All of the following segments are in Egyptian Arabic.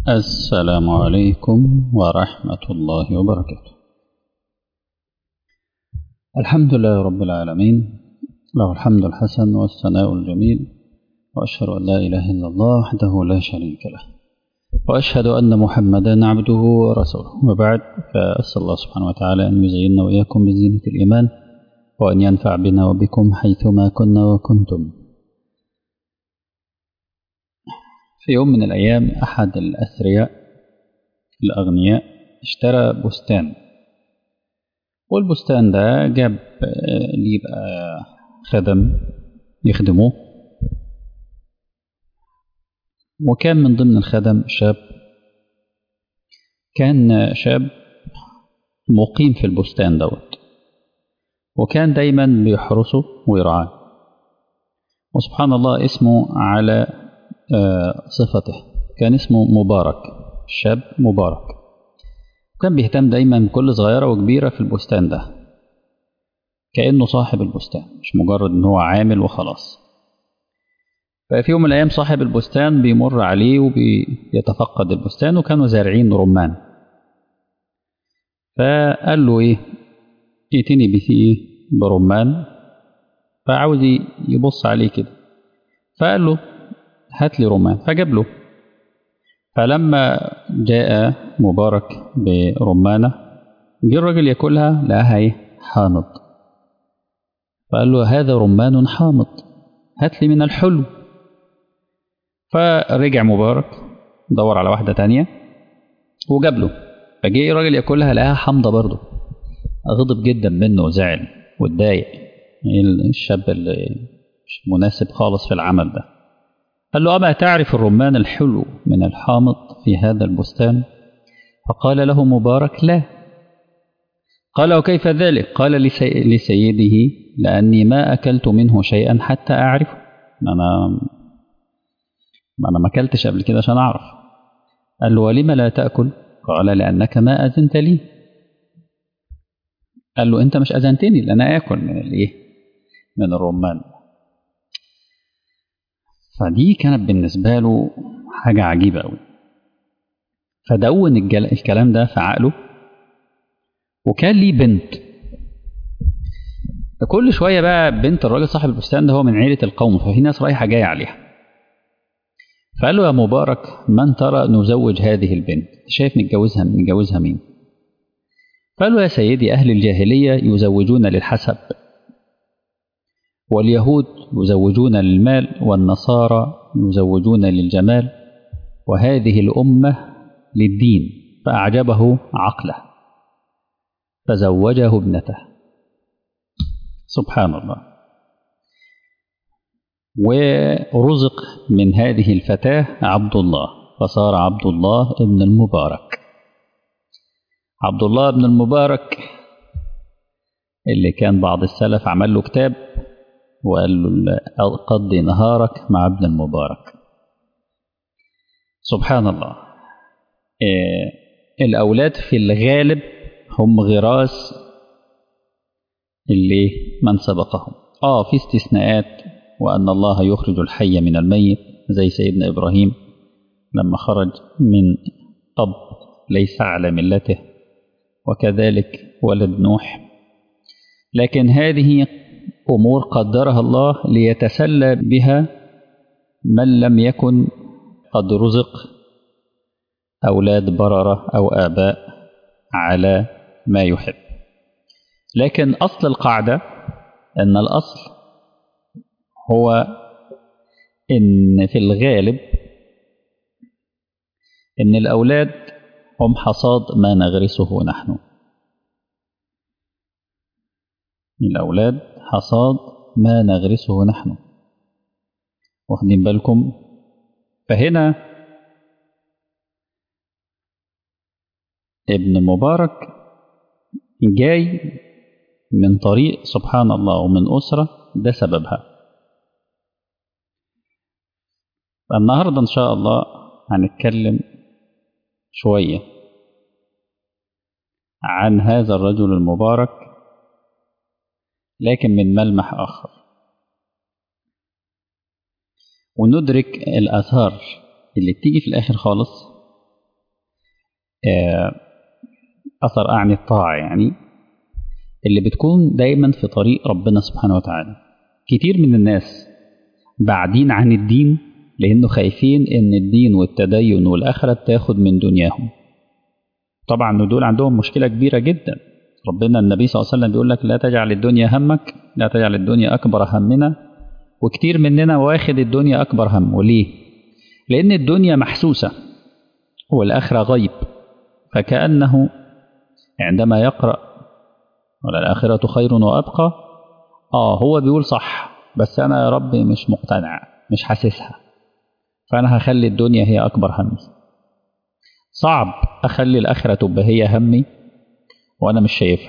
السلام عليكم ورحمة الله وبركاته الحمد لله رب العالمين له الحمد الحسن والثناء الجميل وأشهد أن لا إله إلا الله وحده لا شريك له وأشهد أن محمدا عبده ورسوله وبعد فأسأل الله سبحانه وتعالى أن يزيننا وإياكم بزينة الإيمان وأن ينفع بنا وبكم حيثما كنا وكنتم في يوم من الأيام أحد الأثرياء الأغنياء اشترى بستان والبستان ده جاب ليه بقى خدم يخدموه وكان من ضمن الخدم شاب كان شاب مقيم في البستان دوت وكان دايما بيحرسه ويرعاه وسبحان الله اسمه على صفته كان اسمه مبارك شاب مبارك وكان بيهتم دايما بكل صغيرة وكبيرة في البستان ده كأنه صاحب البستان مش مجرد ان هو عامل وخلاص ففي يوم من الأيام صاحب البستان بيمر عليه وبيتفقد البستان وكانوا زارعين رمان فقال له ايه ائتني بثي برمان فعاوز يبص عليه كده فقال له هات لي رمان فجاب له فلما جاء مبارك برمانة جه الراجل ياكلها لقاها ايه حامض فقال له هذا رمان حامض هات لي من الحلو فرجع مبارك دور على واحدة تانية وجاب له فجه الراجل ياكلها لقاها حامضة برضه غضب جدا منه وزعل واتضايق الشاب اللي مش مناسب خالص في العمل ده قال له أما تعرف الرمان الحلو من الحامض في هذا البستان فقال له مبارك لا قال وكيف ذلك قال لسي... لسيده لأني ما أكلت منه شيئا حتى أعرفه ما أنا ما أنا ما أكلتش قبل كده عشان أعرف قال له ولم لا تأكل قال لأنك ما أذنت لي قال له أنت مش أذنتني لأن أنا آكل من الإيه من الرمان فدي كانت بالنسبة له حاجة عجيبة أوي فدون الجل... الكلام ده في عقله وكان ليه بنت كل شوية بقى بنت الراجل صاحب البستان ده هو من عيلة القوم ففي ناس رايحة جاية عليها فقال له يا مبارك من ترى نزوج هذه البنت شايف نتجوزها نتجوزها مين قال له يا سيدي أهل الجاهلية يزوجون للحسب واليهود يزوجون للمال والنصارى يزوجون للجمال وهذه الأمة للدين فأعجبه عقله فزوجه ابنته سبحان الله ورزق من هذه الفتاة عبد الله فصار عبد الله ابن المبارك عبد الله بن المبارك اللي كان بعض السلف عمل له كتاب وقال له قضي نهارك مع ابن المبارك سبحان الله إيه الأولاد في الغالب هم غراس اللي من سبقهم آه في استثناءات وأن الله يخرج الحي من الميت زي سيدنا إبراهيم لما خرج من أب ليس على ملته وكذلك ولد نوح لكن هذه أمور قدرها الله ليتسلى بها من لم يكن قد رزق أولاد بررة أو آباء على ما يحب لكن أصل القاعدة أن الأصل هو إن في الغالب إن الأولاد هم حصاد ما نغرسه نحن الأولاد حصاد ما نغرسه نحن واخدين بالكم فهنا ابن مبارك جاي من طريق سبحان الله ومن أسرة ده سببها النهاردة إن شاء الله هنتكلم شوية عن هذا الرجل المبارك لكن من ملمح آخر وندرك الآثار اللي بتيجي في الآخر خالص أثر أعني الطاعة يعني اللي بتكون دايما في طريق ربنا سبحانه وتعالى كتير من الناس بعدين عن الدين لأنه خايفين إن الدين والتدين والآخرة تاخد من دنياهم طبعا دول عندهم مشكلة كبيرة جدا ربنا النبي صلى الله عليه وسلم بيقول لك لا تجعل الدنيا همك لا تجعل الدنيا أكبر همنا وكتير مننا واخد الدنيا أكبر هم وليه لأن الدنيا محسوسة والآخرة غيب فكأنه عندما يقرأ وللآخرة خير وأبقى آه هو بيقول صح بس أنا يا رب مش مقتنع مش حاسسها فأنا هخلي الدنيا هي أكبر همي صعب أخلي الآخرة تبقى هي همي وأنا مش شايفها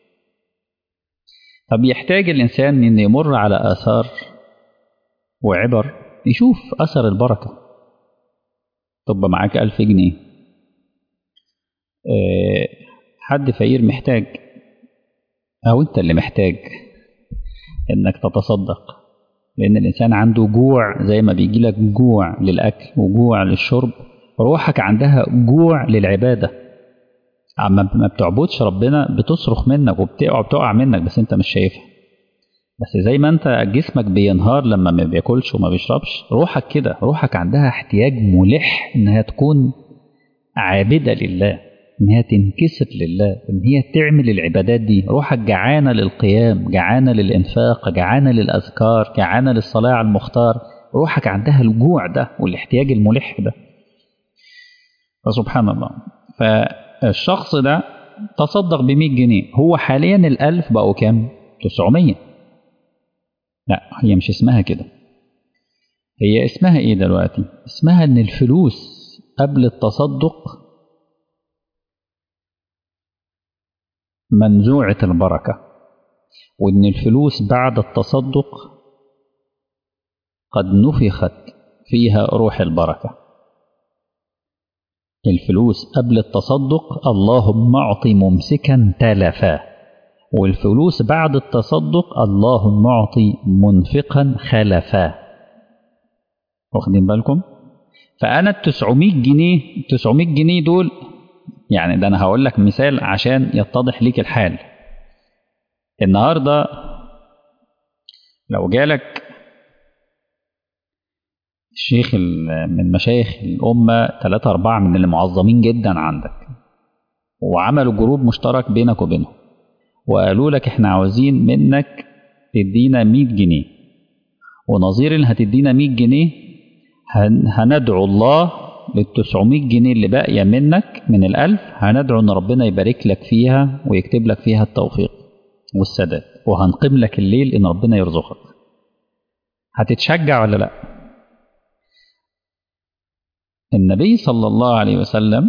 فبيحتاج الإنسان إن يمر على آثار وعبر يشوف أثر البركة تبقى معاك ألف جنيه أه حد فقير محتاج أو أنت اللي محتاج إنك تتصدق لأن الإنسان عنده جوع زي ما بيجي لك جوع للأكل وجوع للشرب روحك عندها جوع للعبادة أما ما بتعبدش ربنا بتصرخ منك وبتقع بتقع منك بس أنت مش شايفها بس زي ما أنت جسمك بينهار لما ما بياكلش وما بيشربش روحك كده روحك عندها احتياج ملح إنها تكون عابدة لله إن هي تنكسر لله إن هي تعمل العبادات دي روحك جعانة للقيام جعانة للإنفاق جعانة للأذكار جعانة للصلاة على المختار روحك عندها الجوع ده والاحتياج الملح ده فسبحان الله فالشخص ده تصدق ب 100 جنيه هو حاليا الألف بقوا كام 900 لا هي مش اسمها كده هي اسمها ايه دلوقتي اسمها ان الفلوس قبل التصدق منزوعة البركة وإن الفلوس بعد التصدق قد نفخت فيها روح البركة الفلوس قبل التصدق اللهم أعط ممسكا تلفا والفلوس بعد التصدق اللهم أعط منفقا خلفا واخدين بالكم فأنا ال 900 جنيه 900 جنيه دول يعني ده انا هقول لك مثال عشان يتضح ليك الحال النهارده لو جالك الشيخ من مشايخ الأمة ثلاثة أربعة من اللي معظمين جدا عندك وعملوا جروب مشترك بينك وبينهم وقالوا لك احنا عاوزين منك تدينا 100 جنيه ونظير اللي هتدينا 100 جنيه هندعو الله لل 900 جنيه اللي باقيه منك من الألف هندعو إن ربنا يبارك لك فيها ويكتب لك فيها التوفيق والسداد وهنقيم لك الليل إن ربنا يرزقك هتتشجع ولا لأ؟ النبي صلى الله عليه وسلم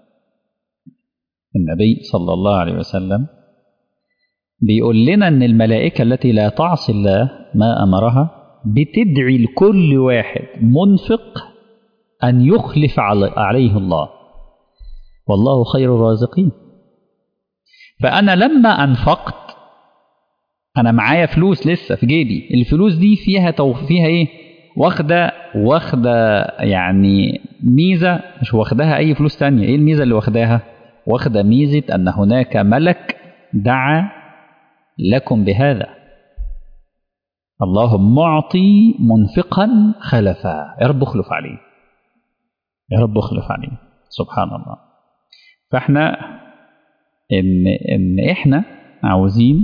النبي صلى الله عليه وسلم بيقول لنا إن الملائكة التي لا تعصي الله ما أمرها بتدعي لكل واحد منفق أن يخلف عليه الله والله خير الرازقين فأنا لما أنفقت أنا معايا فلوس لسه في جيبي الفلوس دي فيها توف فيها إيه واخدة واخدة يعني ميزة مش واخداها أي فلوس تانية إيه الميزة اللي واخداها واخدة ميزة أن هناك ملك دعا لكم بهذا اللهم اعطي منفقا خلفا يا رب اخلف عليه يا رب اخلف عليه سبحان الله فاحنا ان ان احنا عاوزين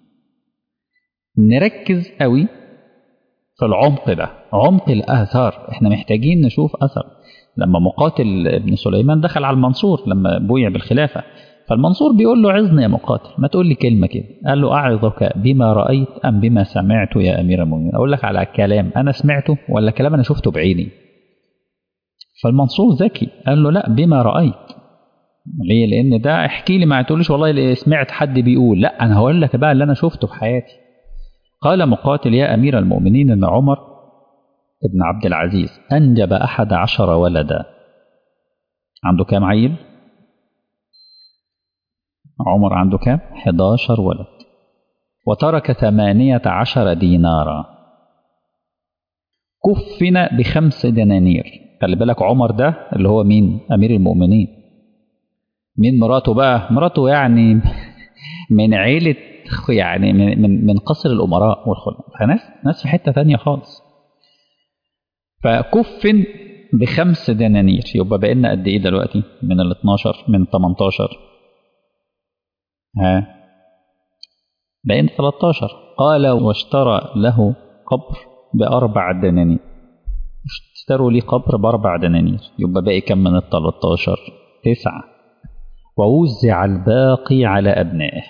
نركز قوي في العمق ده عمق الاثار احنا محتاجين نشوف اثر لما مقاتل ابن سليمان دخل على المنصور لما بويع بالخلافه فالمنصور بيقول له عظني يا مقاتل ما تقول لي كلمه كده قال له اعظك بما رايت ام بما سمعت يا امير المؤمنين اقول لك على كلام انا سمعته ولا كلام انا شفته بعيني فالمنصور ذكي قال له لا بما رأيت ليه لأن ده احكي لي ما تقوليش والله سمعت حد بيقول لا أنا هقول لك بقى اللي أنا شفته في حياتي قال مقاتل يا أمير المؤمنين أن عمر ابن عبد العزيز أنجب أحد عشر ولدا عنده كام عيل عمر عنده كام 11 ولد وترك ثمانية عشر دينارا كفن بخمس دنانير خلي بالك عمر ده اللي هو مين امير المؤمنين مين مراته بقى مراته يعني من عيلة يعني من من, من قصر الأمراء والخلفاء فناس ناس في حتة تانية خالص فكف بخمس دنانير يبقى بقينا قد ايه دلوقتي من ال 12 من 18 ها بقينا 13 قال واشترى له قبر بأربع دنانير اشتروا لي قبر بأربع دنانير يبقى باقي كم من ال 13 تسعة ووزع الباقي على أبنائه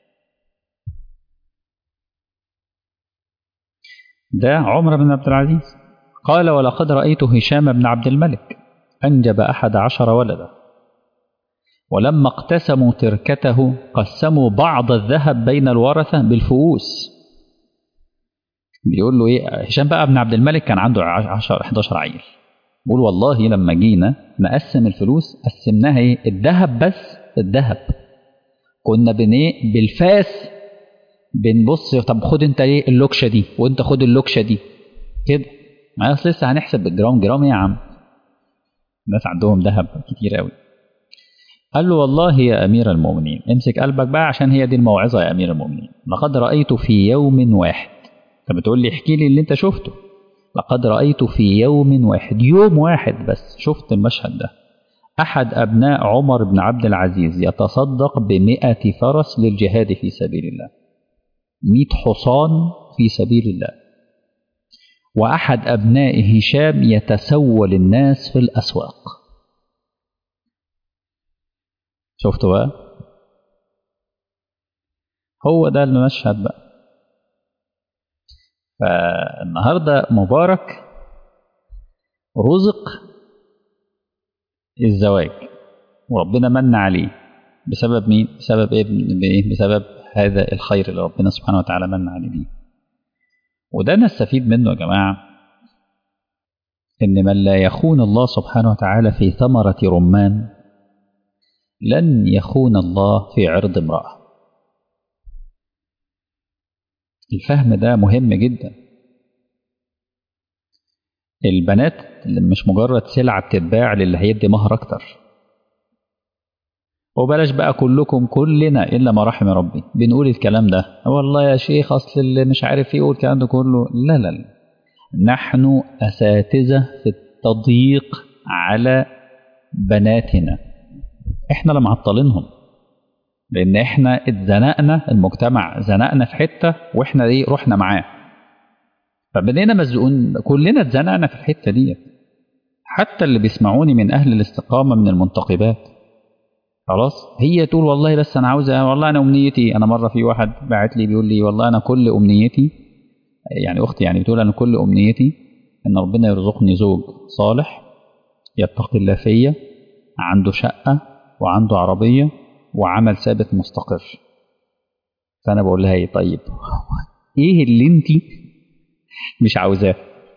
ده عمر بن عبد العزيز قال ولقد رأيت هشام بن عبد الملك أنجب أحد عشر ولدا ولما اقتسموا تركته قسموا بعض الذهب بين الورثة بالفؤوس بيقول له ايه هشام بقى بن عبد الملك كان عنده 10 11 عيل بيقول والله لما جينا نقسم الفلوس قسمناها ايه الذهب بس الذهب كنا بن ايه بالفاس بنبص طب خد انت ايه اللوكشه دي وانت خد اللوكشه دي كده ما اصل لسه هنحسب بالجرام جرام ايه يا عم الناس عندهم ذهب كتير قوي قال له والله يا امير المؤمنين امسك قلبك بقى عشان هي دي الموعظه يا امير المؤمنين لقد رايت في يوم واحد طب بتقول لي احكي لي اللي انت شفته لقد رايت في يوم واحد يوم واحد بس شفت المشهد ده احد ابناء عمر بن عبد العزيز يتصدق بمئة فرس للجهاد في سبيل الله مئة حصان في سبيل الله وأحد أبناء هشام يتسول الناس في الأسواق شفتوا بقى هو ده المشهد بقى فالنهاردة مبارك رزق الزواج وربنا من عليه بسبب مين؟ بسبب ايه؟ بسبب هذا الخير اللي ربنا سبحانه وتعالى من عليه بيه وده نستفيد منه يا جماعة إن من لا يخون الله سبحانه وتعالى في ثمرة رمان لن يخون الله في عرض امرأة الفهم ده مهم جدا البنات اللي مش مجرد سلعة بتتباع للي هيدي مهر أكتر وبلاش بقى كلكم كلنا إلا ما رحم ربي بنقول الكلام ده والله يا شيخ أصل اللي مش عارف يقول الكلام ده كله لا لا لا نحن أساتذة في التضييق على بناتنا احنا اللي معطلينهم لان احنا اتزنقنا المجتمع زنقنا في حته واحنا ايه رحنا معاه فبدينا مزقون كلنا اتزنقنا في الحته دي حتى اللي بيسمعوني من اهل الاستقامه من المنتقبات خلاص هي تقول والله بس انا عاوزه والله انا امنيتي انا مره في واحد باعت لي بيقول لي والله انا كل امنيتي يعني اختي يعني بتقول انا كل امنيتي ان ربنا يرزقني زوج صالح يتقي الله فيا عنده شقه وعنده عربيه وعمل ثابت مستقر فانا بقول لها ايه طيب ايه اللي انت مش عاوزاه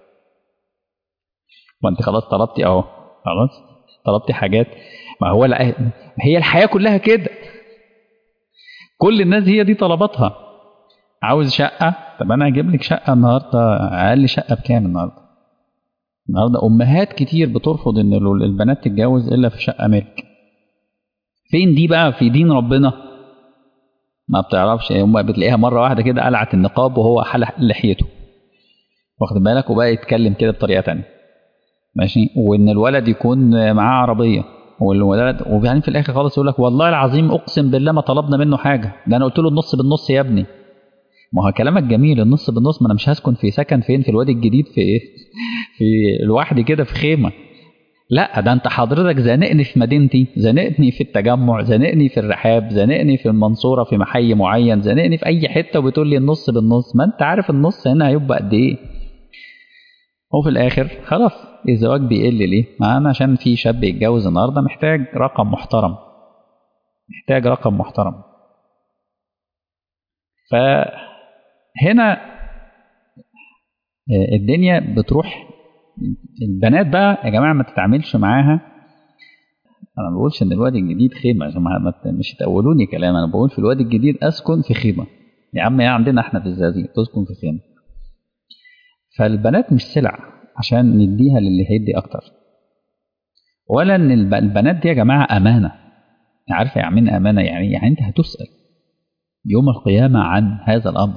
ما انت خلاص طلبتي اهو خلاص طلبتي حاجات ما هو لا هي الحياه كلها كده كل الناس هي دي طلباتها عاوز شقه طب انا هجيب لك شقه النهارده اقل شقه بكام النهارده النهارده امهات كتير بترفض ان البنات تتجوز الا في شقه ملك فين دي بقى في دين ربنا ما بتعرفش هم بتلاقيها مره واحده كده قلعت النقاب وهو حلق لحيته واخد بالك وبقى يتكلم كده بطريقه تانية ماشي وان الولد يكون معاه عربيه والولد وبعدين في الاخر خالص يقول لك والله العظيم اقسم بالله ما طلبنا منه حاجه ده انا قلت له النص بالنص يا ابني ما هو كلامك جميل النص بالنص ما انا مش هسكن في سكن فين في الوادي الجديد في ايه في لوحدي كده في خيمه لا ده انت حضرتك زنقني في مدينتي زنقني في التجمع زنقني في الرحاب زنقني في المنصورة في محي معين زنقني في اي حتة وبتقول لي النص بالنص ما انت عارف النص هنا هيبقى قد ايه وفي الاخر خلاص الزواج بيقل ليه ما انا عشان في شاب يتجوز النهارده محتاج رقم محترم محتاج رقم محترم فهنا الدنيا بتروح البنات بقى يا جماعه ما تتعاملش معاها انا ما بقولش ان الوادي الجديد خيمه عشان ما مش تقولوني كلام انا بقول في الوادي الجديد اسكن في خيمه يا عم يا عندنا احنا في الزقازيق تسكن في خيمه فالبنات مش سلع عشان نديها للي هيدي اكتر ولا ان البنات دي يا جماعه امانه عارفة يعني من أمانة يعني يعني أنت هتسأل يوم القيامة عن هذا الأمر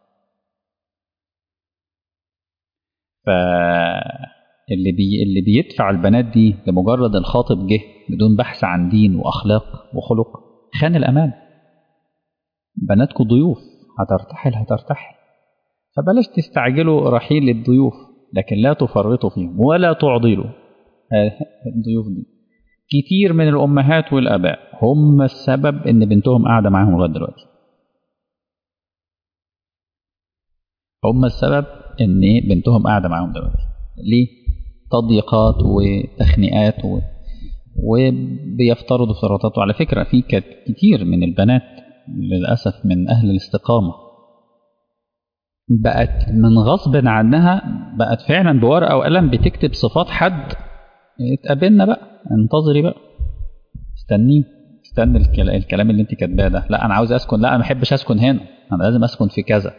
فاللي بي اللي بيدفع البنات دي لمجرد الخاطب جه بدون بحث عن دين وأخلاق وخلق خان الأمان بناتكم ضيوف هترتحل هترتحل فبلاش تستعجلوا رحيل الضيوف لكن لا تفرطوا فيهم ولا تعضلوا الضيوف دي كتير من الأمهات والآباء هم السبب إن بنتهم قاعدة معاهم لغاية دلوقتي هم السبب إن بنتهم قاعدة معاهم دلوقتي ليه؟ تضييقات وتخنيقات و... وبيفترضوا افتراضات وعلى فكرة في كتير من البنات للأسف من أهل الاستقامة بقت من غصب عنها بقت فعلا بورقة وقلم بتكتب صفات حد اتقابلنا بقى انتظري بقى استنيه استنى الكلام اللي انت كاتباه ده لا انا عاوز اسكن لا انا ما بحبش اسكن هنا انا لازم اسكن في كذا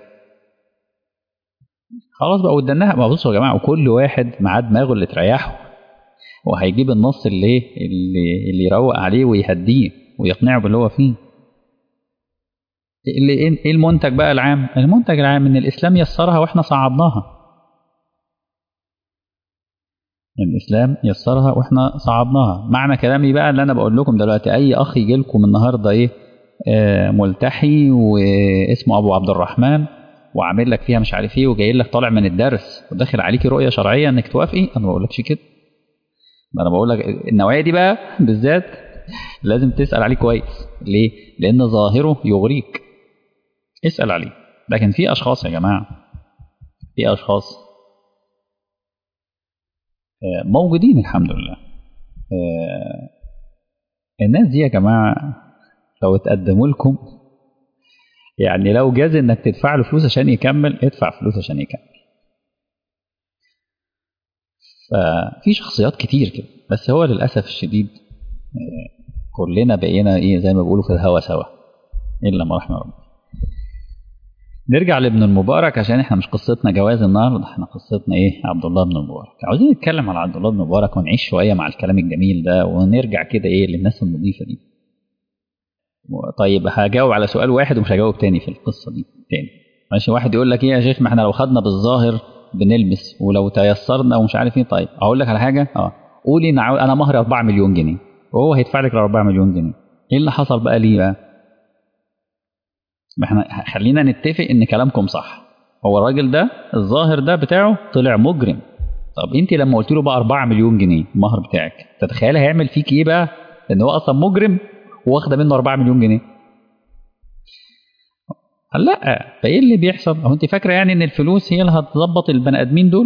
خلاص بقى ودناها ما بصوا يا جماعه وكل واحد معاه دماغه اللي تريحه وهيجيب النص اللي اللي اللي يروق عليه ويهديه ويقنعه باللي هو فيه اللي ايه المنتج بقى العام المنتج العام ان الاسلام يسرها واحنا صعبناها الاسلام يسرها واحنا صعبناها معنى كلامي بقى اللي انا بقول لكم دلوقتي اي اخ يجي لكم النهارده ايه آه ملتحي واسمه ابو عبد الرحمن وعامل لك فيها مش عارف ايه وجاي لك طالع من الدرس وداخل عليكي رؤيه شرعيه انك توافقي انا ما بقولكش كده انا بقول لك النوعيه دي بقى بالذات لازم تسال عليه كويس ليه لان ظاهره يغريك اسال عليه لكن في اشخاص يا جماعه في اشخاص موجودين الحمد لله الناس دي يا جماعه لو اتقدموا لكم يعني لو جاز انك تدفع له فلوس عشان يكمل ادفع فلوس عشان يكمل ففي شخصيات كتير كده بس هو للاسف الشديد كلنا بقينا ايه زي ما بيقولوا في الهوا سوا الا ما رحم ربنا نرجع لابن المبارك عشان احنا مش قصتنا جواز النهارده احنا قصتنا ايه عبد الله بن المبارك عاوزين نتكلم على عبد الله بن المبارك ونعيش شويه مع الكلام الجميل ده ونرجع كده ايه للناس النظيفه دي طيب هجاوب على سؤال واحد ومش هجاوب تاني في القصه دي تاني ماشي واحد يقول لك ايه يا شيخ ما احنا لو خدنا بالظاهر بنلبس ولو تيسرنا ومش عارف ايه طيب اقول لك على حاجه اه قولي انا انا مهري 4 مليون جنيه وهو هيدفع لك ال 4 مليون جنيه ايه اللي حصل بقى ليه بقى ما احنا خلينا نتفق ان كلامكم صح هو الراجل ده الظاهر ده بتاعه طلع مجرم طب انت لما قلت له بقى 4 مليون جنيه المهر بتاعك تتخيل هيعمل فيك ايه بقى ان هو اصلا مجرم واخده منه 4 مليون جنيه لا فايه اللي بيحصل هو انت فاكره يعني ان الفلوس هي اللي هتظبط البني ادمين دول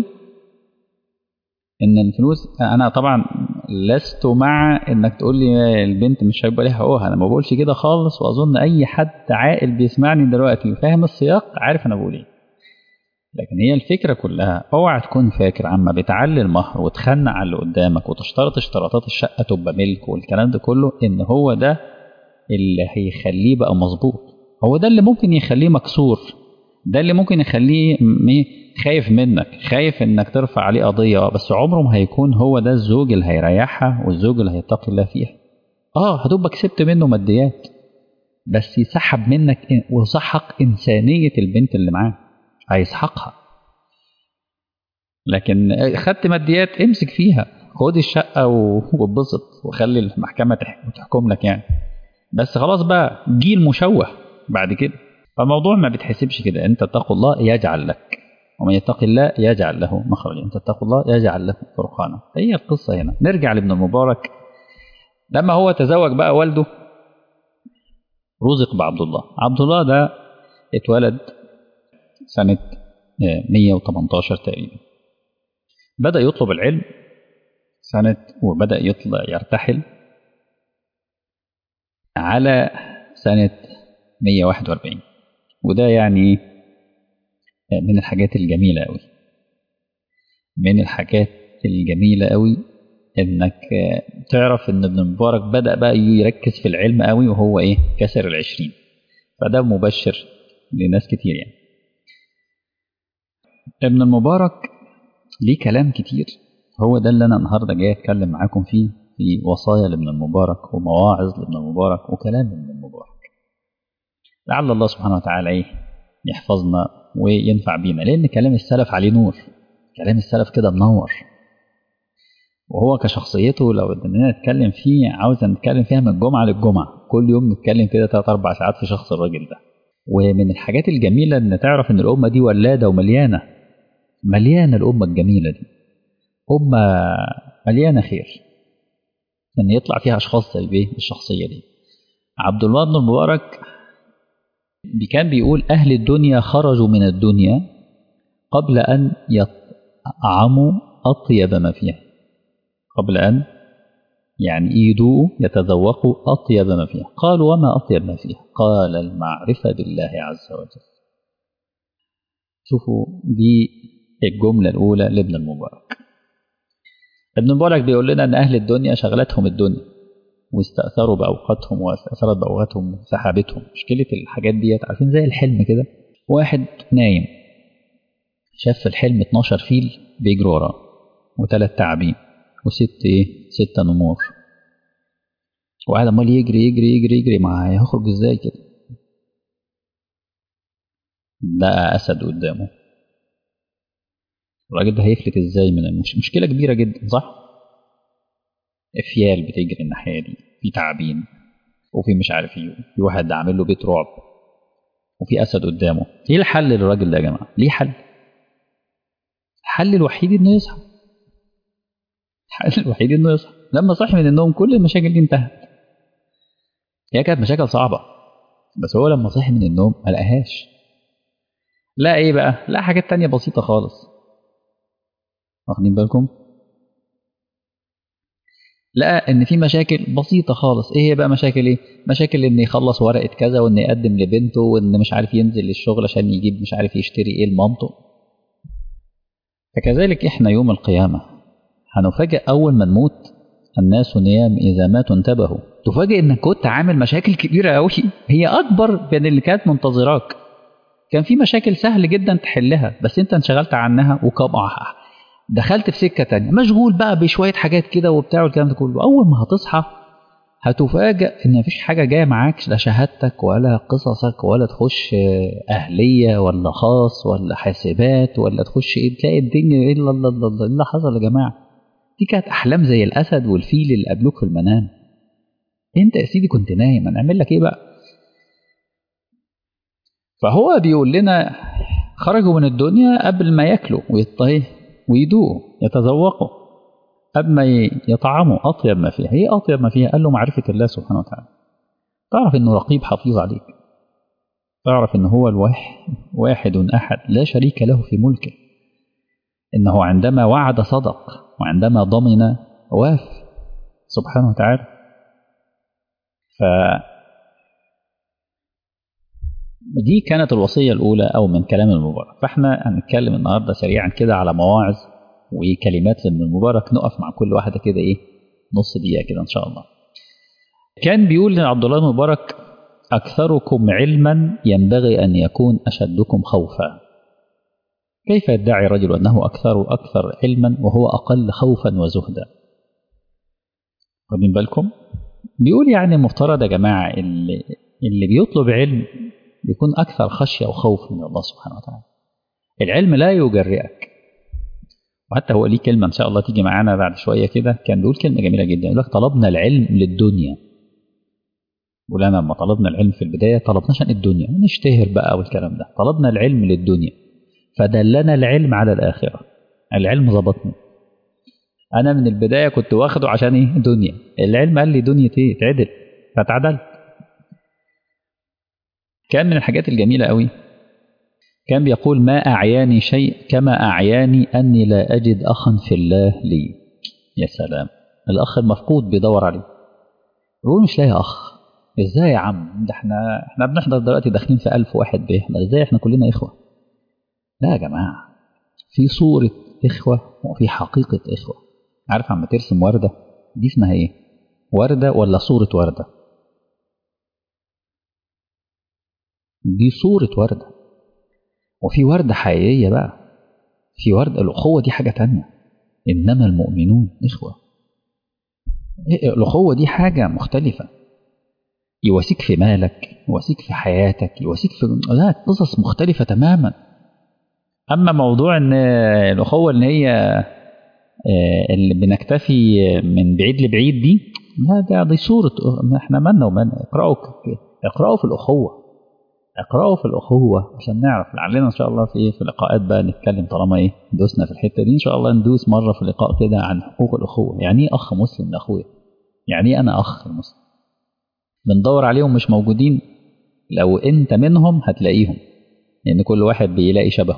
ان الفلوس انا طبعا لست مع انك تقول لي البنت مش هيبقى ليها حقوقها انا ما بقولش كده خالص واظن اي حد عاقل بيسمعني دلوقتي وفاهم السياق عارف انا بقول ايه لكن هي الفكره كلها اوعى تكون فاكر عما بتعلي المهر وتخنق على اللي قدامك وتشترط اشتراطات الشقه تبقى ملك والكلام ده كله ان هو ده اللي هيخليه بقى مظبوط هو ده اللي ممكن يخليه مكسور ده اللي ممكن يخليه خايف منك خايف انك ترفع عليه قضيه بس عمره ما هيكون هو ده الزوج اللي هيريحها والزوج اللي هيتقي الله فيها اه هتبقى كسبت منه ماديات بس يسحب منك ويسحق انسانيه البنت اللي معاه هيسحقها لكن خدت ماديات امسك فيها خد الشقه واتبسط وخلي المحكمه تحكم لك يعني بس خلاص بقى جيل مشوه بعد كده فالموضوع ما بتحسبش كده انت اتقوا الله يجعل لك ومن يتق الله يجعل له مخرجا ان تتقوا الله يجعل له فرقانا هي القصه هنا نرجع لابن المبارك لما هو تزوج بقى والده رزق بعبد الله عبد الله ده اتولد سنة 118 تقريبا بدأ يطلب العلم سنة وبدأ يطلع يرتحل على سنة 141 وده يعني من الحاجات الجميلة أوي من الحاجات الجميلة أوي إنك تعرف إن ابن المبارك بدأ بقى يركز في العلم أوي وهو إيه كسر العشرين فده مبشر لناس كتير يعني ابن المبارك ليه كلام كتير هو ده اللي أنا النهاردة جاي أتكلم معاكم فيه في وصايا لابن المبارك ومواعظ لابن المبارك وكلام لابن المبارك لعل الله سبحانه وتعالى ايه يحفظنا وينفع بينا لان كلام السلف عليه نور كلام السلف كده منور وهو كشخصيته لو بدنا نتكلم فيه عاوز نتكلم فيها من الجمعه للجمعه كل يوم نتكلم كده ثلاث اربع ساعات في شخص الراجل ده ومن الحاجات الجميله ان تعرف ان الامه دي ولاده ومليانه مليانه الامه الجميله دي امه مليانه خير ان يطلع فيها اشخاص زي الشخصيه دي عبد الله بن المبارك كان بيقول اهل الدنيا خرجوا من الدنيا قبل ان يطعموا اطيب ما فيها قبل ان يعني يدوءوا يتذوقوا اطيب ما فيها قالوا وما اطيب ما فيها قال المعرفه بالله عز وجل شوفوا دي الجمله الاولى لابن المبارك ابن مبارك بيقول لنا ان اهل الدنيا شغلتهم الدنيا واستاثروا باوقاتهم واستاثرت باوقاتهم وسحابتهم مشكله الحاجات ديت عارفين زي الحلم كده واحد نايم شاف في الحلم 12 فيل بيجروا وراه وثلاث تعابين وست ايه ستة نمور وقاعد عمال يجري يجري يجري يجري ما هيخرج ازاي كده لقى اسد قدامه الراجل ده هيفلت ازاي من المش... مشكله كبيره جدا صح افيال بتجري الناحيه دي في تعابين وفي مش عارف ايه في واحد عامل له بيت رعب وفي اسد قدامه ايه الحل للراجل ده يا جماعه ليه حل الحل الوحيد انه يصحى الحل الوحيد انه يصحى لما صحي من النوم كل المشاكل دي انتهت هي كانت مشاكل صعبه بس هو لما صحي من النوم ما لقاهاش لا ايه بقى لا حاجات تانية بسيطه خالص واخدين بالكم لقى ان في مشاكل بسيطه خالص ايه هي بقى مشاكل ايه مشاكل ان يخلص ورقه كذا وان يقدم لبنته وان مش عارف ينزل للشغل عشان يجيب مش عارف يشتري ايه لمامته فكذلك احنا يوم القيامه هنفاجئ اول ما نموت الناس نيام اذا ماتوا انتبهوا تفاجئ انك كنت عامل مشاكل كبيره قوي هي اكبر من اللي كانت منتظراك كان في مشاكل سهل جدا تحلها بس انت انشغلت عنها وكبعها دخلت في سكه تانية مشغول بقى بشويه حاجات كده وبتاع والكلام ده كله اول ما هتصحى هتفاجئ ان مفيش حاجه جايه معاك لا شهادتك ولا قصصك ولا تخش اهليه ولا خاص ولا حاسبات ولا تخش ايه تلاقي الدنيا ايه اللي, اللي, اللي, اللي حصل يا جماعه دي كانت احلام زي الاسد والفيل اللي قابلوك في المنام انت يا سيدي كنت نايم هنعمل لك ايه بقى فهو بيقول لنا خرجوا من الدنيا قبل ما ياكلوا ويطهيه ويدوقوا يتذوقوا قبل ما يطعموا أطيب ما فيها هي أطيب ما فيها قال له معرفة الله سبحانه وتعالى تعرف أنه رقيب حفيظ عليك تعرف أنه هو الواحد واحد أحد لا شريك له في ملكه إنه عندما وعد صدق وعندما ضمن واف سبحانه وتعالى ف دي كانت الوصية الأولى أو من كلام المبارك فاحنا هنتكلم النهاردة سريعا كده على مواعظ وكلمات لابن المبارك نقف مع كل واحدة كده إيه نص دقيقة كده إن شاء الله كان بيقول لعبد الله المبارك أكثركم علما ينبغي أن يكون أشدكم خوفا كيف يدعي الرجل أنه أكثر أكثر علما وهو أقل خوفا وزهدا واخدين بالكم بيقول يعني المفترض يا جماعة اللي, اللي بيطلب علم بيكون أكثر خشية وخوف من الله سبحانه وتعالى العلم لا يجرئك وحتى هو ليه كلمة إن شاء الله تيجي معانا بعد شوية كده كان بيقول كلمة جميلة جدا يقول لك طلبنا العلم للدنيا يقول أنا لما طلبنا العلم في البداية طلبناش عن الدنيا نشتهر بقى والكلام ده طلبنا العلم للدنيا فدلنا العلم على الآخرة العلم ظبطني أنا من البداية كنت واخده عشان إيه دنيا العلم قال لي دنيا إيه تعدل فتعدلت كان من الحاجات الجميلة قوي كان بيقول ما أعياني شيء كما أعياني أني لا أجد أخا في الله لي يا سلام الأخ المفقود بيدور عليه يقول مش لاقي أخ إزاي يا عم ده احنا احنا بنحضر دلوقتي داخلين في ألف واحد بيحضر إزاي احنا كلنا إخوة لا يا جماعة في صورة إخوة وفي حقيقة إخوة عارف عم ترسم وردة دي اسمها إيه وردة ولا صورة وردة دي صورة وردة وفي وردة حقيقية بقى في وردة الأخوة دي حاجة تانية إنما المؤمنون إخوة الأخوة دي حاجة مختلفة يواسيك في مالك يواسيك في حياتك يواسيك في لا قصص مختلفة تماما أما موضوع إن الأخوة اللي هي اللي بنكتفي من بعيد لبعيد دي لا ده دي صورة احنا مالنا ومالنا اقرأوا اقرأوا في الأخوة اقرأوا في الأخوة عشان نعرف لعلنا إن شاء الله في في لقاءات بقى نتكلم طالما إيه دوسنا في الحتة دي إن شاء الله ندوس مرة في لقاء كده عن حقوق الأخوة يعني إيه أخ مسلم لأخويا يعني إيه أنا أخ مسلم بندور عليهم مش موجودين لو أنت منهم هتلاقيهم لأن يعني كل واحد بيلاقي شبهه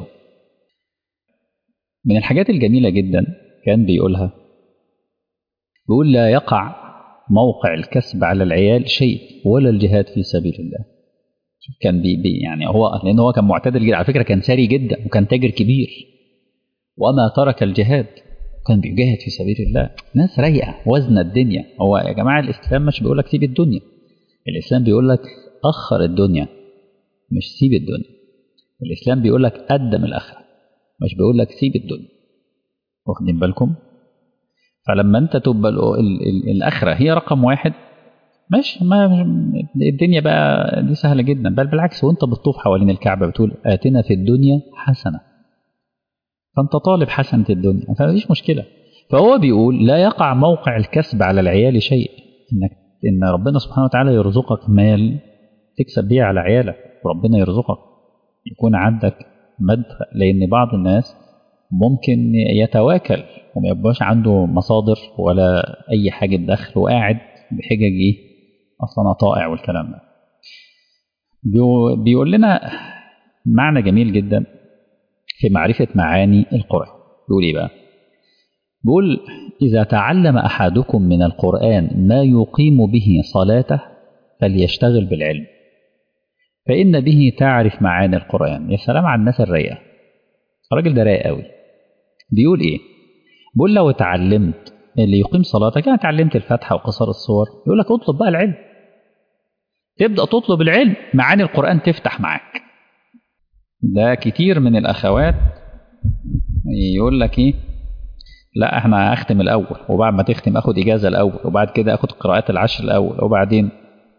من الحاجات الجميلة جدا كان بيقولها بيقول لا يقع موقع الكسب على العيال شيء ولا الجهاد في سبيل الله كان بي بي يعني هو لان هو كان معتدل جدا على فكره كان ثري جدا وكان تاجر كبير وما ترك الجهاد كان بيجاهد في سبيل الله ناس رايقه وزن الدنيا هو يا جماعه الاسلام مش بيقول لك سيب الدنيا الاسلام بيقول لك اخر الدنيا مش سيب الدنيا الاسلام بيقول لك قدم الاخره مش بيقول لك سيب الدنيا واخدين بالكم فلما انت تبقى الاخره هي رقم واحد ماشي ما الدنيا بقى دي سهله جدا بل بالعكس وانت بتطوف حوالين الكعبه بتقول اتنا في الدنيا حسنه فانت طالب حسنه الدنيا فمفيش مشكله فهو بيقول لا يقع موقع الكسب على العيال شيء انك ان ربنا سبحانه وتعالى يرزقك مال تكسب بيه على عيالك وربنا يرزقك يكون عندك مدخل لان بعض الناس ممكن يتواكل وما يبقاش عنده مصادر ولا اي حاجه دخل وقاعد بحجج ايه اصلا طائع والكلام ده بيقول لنا معنى جميل جدا في معرفة معاني القرآن بيقول ايه بقى بيقول إذا تعلم أحدكم من القرآن ما يقيم به صلاته فليشتغل بالعلم فإن به تعرف معاني القرآن يا سلام على الناس الرايقة الراجل ده رايق قوي بيقول ايه بيقول لو اتعلمت اللي يقيم صلاتك يعني اتعلمت الفاتحه وقصار الصور يقول لك اطلب بقى العلم تبدا تطلب العلم معاني القران تفتح معاك ده كتير من الاخوات يقول لك ايه لا احنا اختم الاول وبعد ما تختم اخد اجازه الاول وبعد كده اخد قراءات العشر الاول وبعدين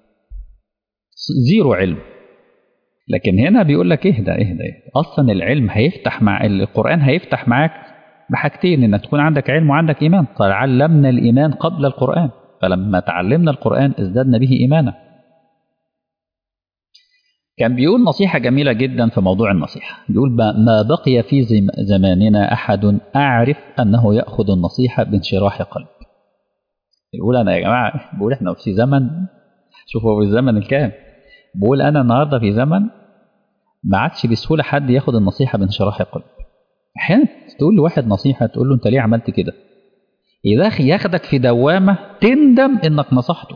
زيرو علم لكن هنا بيقول لك اهدى اهدى, اهدى. اصلا العلم هيفتح مع القران هيفتح معاك بحاجتين انك تكون عندك علم وعندك ايمان تعلمنا الايمان قبل القران فلما تعلمنا القران ازددنا به ايمانا كان بيقول نصيحة جميلة جدا في موضوع النصيحة بيقول ما بقي في زماننا أحد أعرف أنه يأخذ النصيحة بانشراح قلب يقول أنا يا جماعة بقول إحنا في زمن شوفوا في الزمن الكام بقول أنا النهاردة في زمن ما عادش بسهولة حد ياخد النصيحة بانشراح قلب احيانا تقول لواحد نصيحه تقول له انت ليه عملت كده اذا ياخدك في دوامه تندم انك نصحته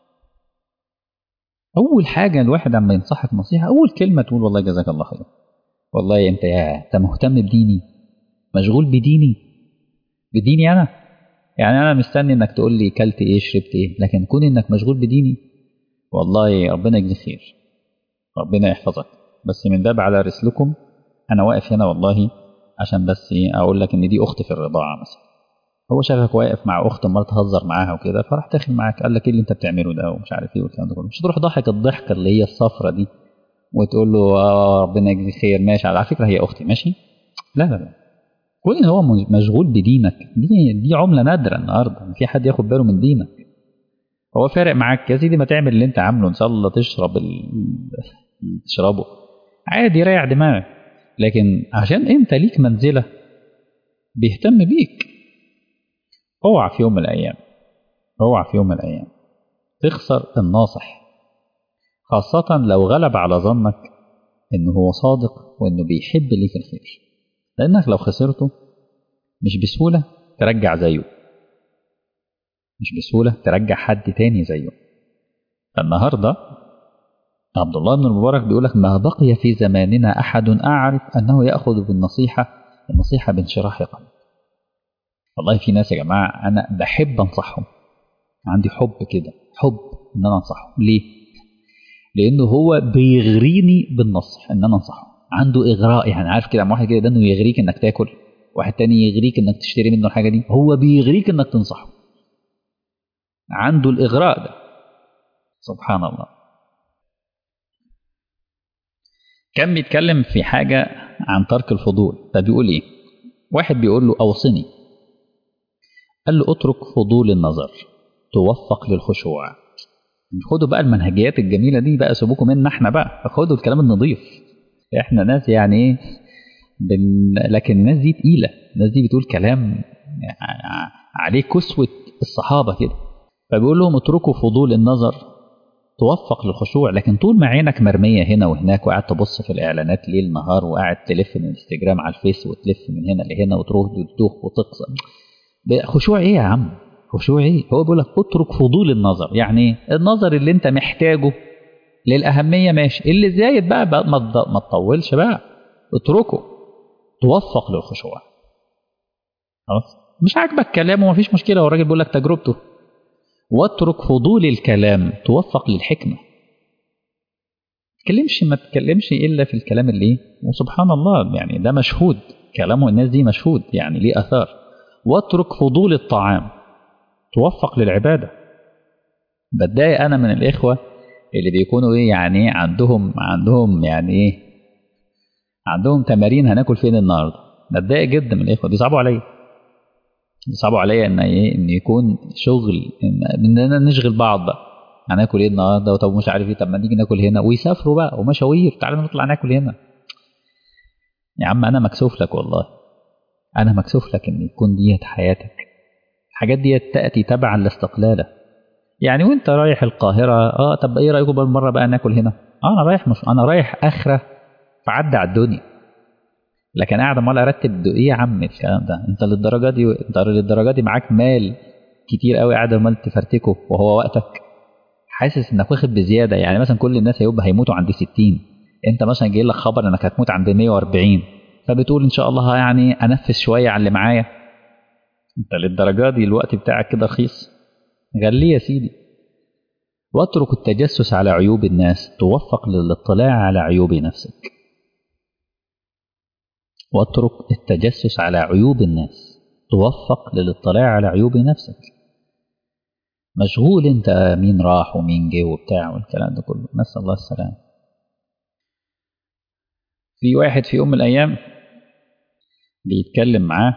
اول حاجه الواحد عما ينصحك نصيحه اول كلمه تقول والله جزاك الله خير والله انت يا انت مهتم بديني مشغول بديني بديني انا يعني انا مستني انك تقول لي كلت ايه شربت ايه لكن كون انك مشغول بديني والله ربنا يجزي خير ربنا يحفظك بس من باب على رسلكم انا واقف هنا والله عشان بس ايه اقول لك ان دي اختي في الرضاعه مثلا هو شافك واقف مع اخت امال تهزر معاها وكده فراح داخل معاك قال لك ايه اللي انت بتعمله ده ومش عارف ايه والكلام ده كله مش تروح ضحك الضحكه اللي هي الصفرة دي وتقول له اه ربنا يجزي خير ماشي على فكره هي اختي ماشي لا لا لا كون ان هو مشغول بدينك دي دي عمله نادره النهارده في حد ياخد باله من دينك هو فارق معاك يا سيدي ما تعمل اللي انت عامله ان شاء الله تشرب ال... تشربه عادي ريح دماغك لكن عشان انت ليك منزلة بيهتم بيك اوعى في يوم من الايام اوعى في يوم من الايام تخسر الناصح خاصة لو غلب على ظنك انه هو صادق وانه بيحب ليك الخير لانك لو خسرته مش بسهولة ترجع زيه مش بسهولة ترجع حد تاني زيه فالنهاردة عبد الله بن المبارك بيقول لك ما بقي في زماننا أحد أعرف أنه يأخذ بالنصيحة النصيحة بانشراح قلب والله في ناس يا جماعة أنا بحب أنصحهم عندي حب كده حب إن أنا أنصحهم ليه؟ لأنه هو بيغريني بالنصح إن أنا أنصحه عنده إغراء يعني عارف كده واحد كده ده إنه يغريك إنك تاكل واحد تاني يغريك إنك تشتري منه الحاجة دي هو بيغريك إنك تنصحه عنده الإغراء ده سبحان الله كان بيتكلم في حاجة عن ترك الفضول فبيقول إيه واحد بيقول له أوصني قال له اترك فضول النظر توفق للخشوع خدوا بقى المنهجيات الجميلة دي بقى سيبوكم منا احنا بقى خدوا الكلام النظيف احنا ناس يعني ايه بن... لكن الناس دي تقيلة الناس دي بتقول كلام عليه كسوة الصحابة كده فبيقول لهم اتركوا فضول النظر توفق للخشوع لكن طول ما عينك مرمية هنا وهناك وقاعد تبص في الإعلانات ليل نهار وقاعد تلف من الانستجرام على الفيس وتلف من هنا لهنا وتروح وتدوخ وتقصر خشوع ايه يا عم خشوع ايه هو بيقول لك اترك فضول النظر يعني النظر اللي انت محتاجه للأهمية ماشي اللي زايد بقى, بقى ما تطولش بقى اتركه توفق للخشوع خلاص مش عاجبك كلامه ومفيش مشكلة والراجل بيقول لك تجربته واترك فضول الكلام توفق للحكمة تكلمش ما تكلمش إلا في الكلام اللي وسبحان الله يعني ده مشهود كلامه الناس دي مشهود يعني ليه أثار واترك فضول الطعام توفق للعبادة بتضايق أنا من الإخوة اللي بيكونوا إيه يعني عندهم عندهم يعني إيه عندهم تمارين هناكل فين النهارده بتضايق جدا من الإخوة بيصعبوا عليا بيصعبوا عليا إن إيه إن يكون شغل إننا نشغل بعض بقى هناكل إيه النهارده طب مش عارف إيه طب ما نيجي ناكل هنا ويسافروا بقى ومشاوير تعالى نطلع ناكل هنا يا عم أنا مكسوف لك والله أنا مكسوف لك إن يكون ديت حياتك الحاجات ديت تأتي تبعا لاستقلالك يعني وانت رايح القاهرة اه طب ايه رأيكم بالمرة بقى ناكل هنا اه انا رايح مش انا رايح اخرة فعدى على الدنيا لكن قاعد امال ارتب ايه يا عم الكلام ده انت للدرجة دي انت للدرجة دي معاك مال كتير قوي قاعد امال تفرتكه وهو وقتك حاسس انك واخد بزيادة يعني مثلا كل الناس هيبقى هيموتوا عند 60 انت مثلا جاي لك خبر انك هتموت عند 140 فبتقول ان شاء الله يعني انفس شوية على اللي معايا انت للدرجة دي الوقت بتاعك كده رخيص غليه يا سيدي واترك التجسس على عيوب الناس توفق للاطلاع على عيوب نفسك واترك التجسس على عيوب الناس توفق للاطلاع على عيوب نفسك مشغول انت مين راح ومين جه وبتاع والكلام ده كله نسال الله السلامه في واحد في يوم من الايام بيتكلم معاه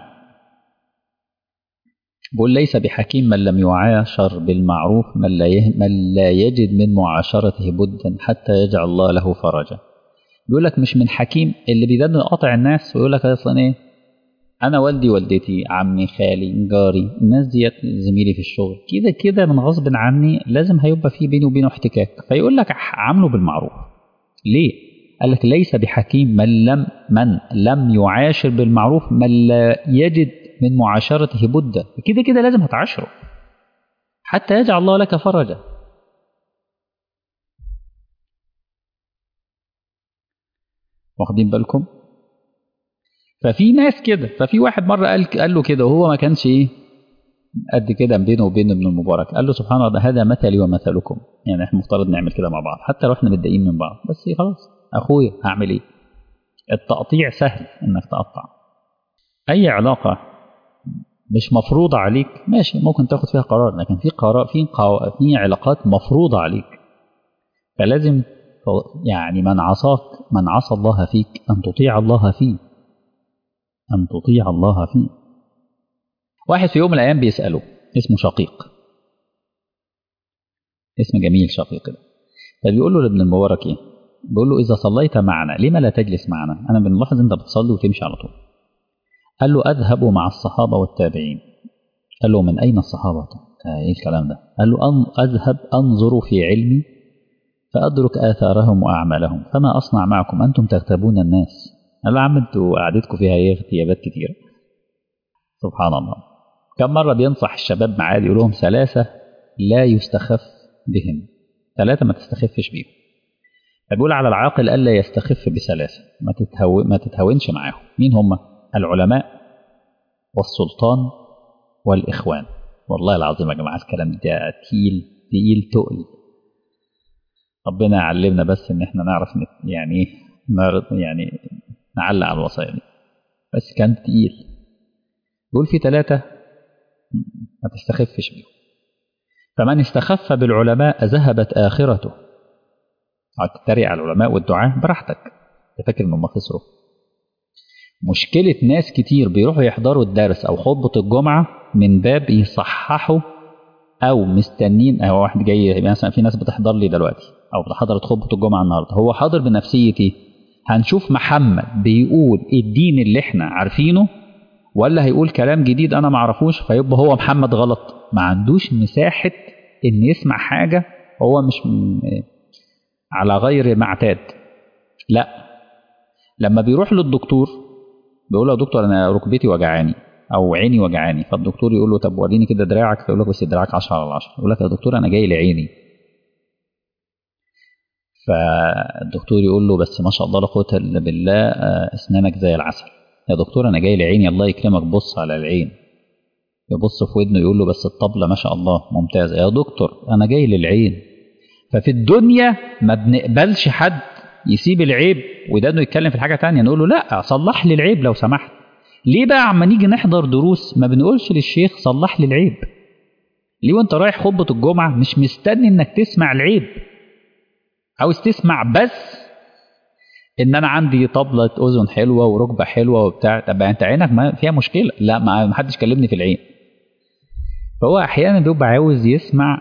بيقول ليس بحكيم من لم يعاشر بالمعروف من لا, من لا يجد من معاشرته بدا حتى يجعل الله له فرجا بيقول لك مش من حكيم اللي بيدن قاطع الناس ويقول لك اصلا ايه انا والدي والدتي عمي خالي جاري الناس ديت زميلي في الشغل كده كده من غصب عني لازم هيبقى في بيني وبينه احتكاك فيقول لك عامله بالمعروف ليه قال لك ليس بحكيم من لم من لم يعاشر بالمعروف من لا يجد من معاشرته بدا كده كده لازم هتعاشره حتى يجعل الله لك فرجا واخدين بالكم ففي ناس كده ففي واحد مره قال قال له كده وهو ما كانش ايه قد كده بينه وبين ابن المبارك قال له سبحان الله هذا مثلي ومثلكم يعني احنا مفترض نعمل كده مع بعض حتى لو احنا متضايقين من بعض بس خلاص اخويا هعمل ايه التقطيع سهل انك تقطع اي علاقه مش مفروضة عليك ماشي ممكن تاخد فيها قرار لكن في قرار في في علاقات مفروضة عليك فلازم يعني من عصاك من عصى الله فيك أن تطيع الله فيه أن تطيع الله فيه واحد في يوم من الأيام بيسأله اسمه شقيق اسم جميل شقيق ده فبيقول له لابن المبارك ايه بيقول له إذا صليت معنا لما لا تجلس معنا أنا بنلاحظ أنت بتصلي وتمشي على طول قال له أذهب مع الصحابة والتابعين قال له من أين الصحابة إيه الكلام ده قال له أن أذهب أنظر في علمي فأدرك آثارهم وأعمالهم فما أصنع معكم أنتم تغتابون الناس قال له عم أنتوا قعدتكم فيها إيه اغتيابات كتيرة سبحان الله كم مرة بينصح الشباب معاه يقول لهم ثلاثة لا يستخف بهم ثلاثة ما تستخفش بيهم فبيقول على العاقل ألا يستخف بثلاثة ما, تتهو... ما تتهاونش معاهم مين هم؟ العلماء والسلطان والإخوان والله العظيم يا جماعة الكلام ده تقيل تقيل تقل ربنا يعلمنا بس إن إحنا نعرف يعني يعني نعلق على الوصايا دي بس كان تقيل يقول في ثلاثة ما تستخفش بيهم فمن استخف بالعلماء ذهبت آخرته تتريق على العلماء والدعاء براحتك تفكر انهم خسروا مشكلة ناس كتير بيروحوا يحضروا الدرس أو خطبة الجمعة من باب يصححوا أو مستنين أو واحد جاي مثلا في ناس بتحضر لي دلوقتي أو حضرت خطبة الجمعة النهاردة هو حاضر بنفسيتي هنشوف محمد بيقول الدين اللي احنا عارفينه ولا هيقول كلام جديد أنا معرفوش فيبقى هو محمد غلط ما عندوش مساحة إن يسمع حاجة هو مش على غير معتاد لا لما بيروح للدكتور بيقول له يا دكتور انا ركبتي وجعاني او عيني وجعاني فالدكتور يقول له طب وريني كده دراعك فيقول لك بس دراعك 10 على 10 يقول لك يا دكتور انا جاي لعيني فالدكتور يقول له بس ما شاء الله لا قوه الا بالله اسنانك زي العسل يا دكتور انا جاي لعيني الله يكرمك بص على العين يبص في ودنه يقول له بس الطبله ما شاء الله ممتازه يا دكتور انا جاي للعين ففي الدنيا ما بنقبلش حد يسيب العيب وده انه يتكلم في حاجه تانية نقول له لا صلح لي العيب لو سمحت ليه بقى عما نيجي نحضر دروس ما بنقولش للشيخ صلح لي العيب ليه وانت رايح خطبه الجمعه مش مستني انك تسمع العيب عاوز تسمع بس ان انا عندي طبله اذن حلوه وركبه حلوه وبتاع طب انت عينك ما فيها مشكله لا ما حدش كلمني في العين فهو احيانا بيبقى عاوز يسمع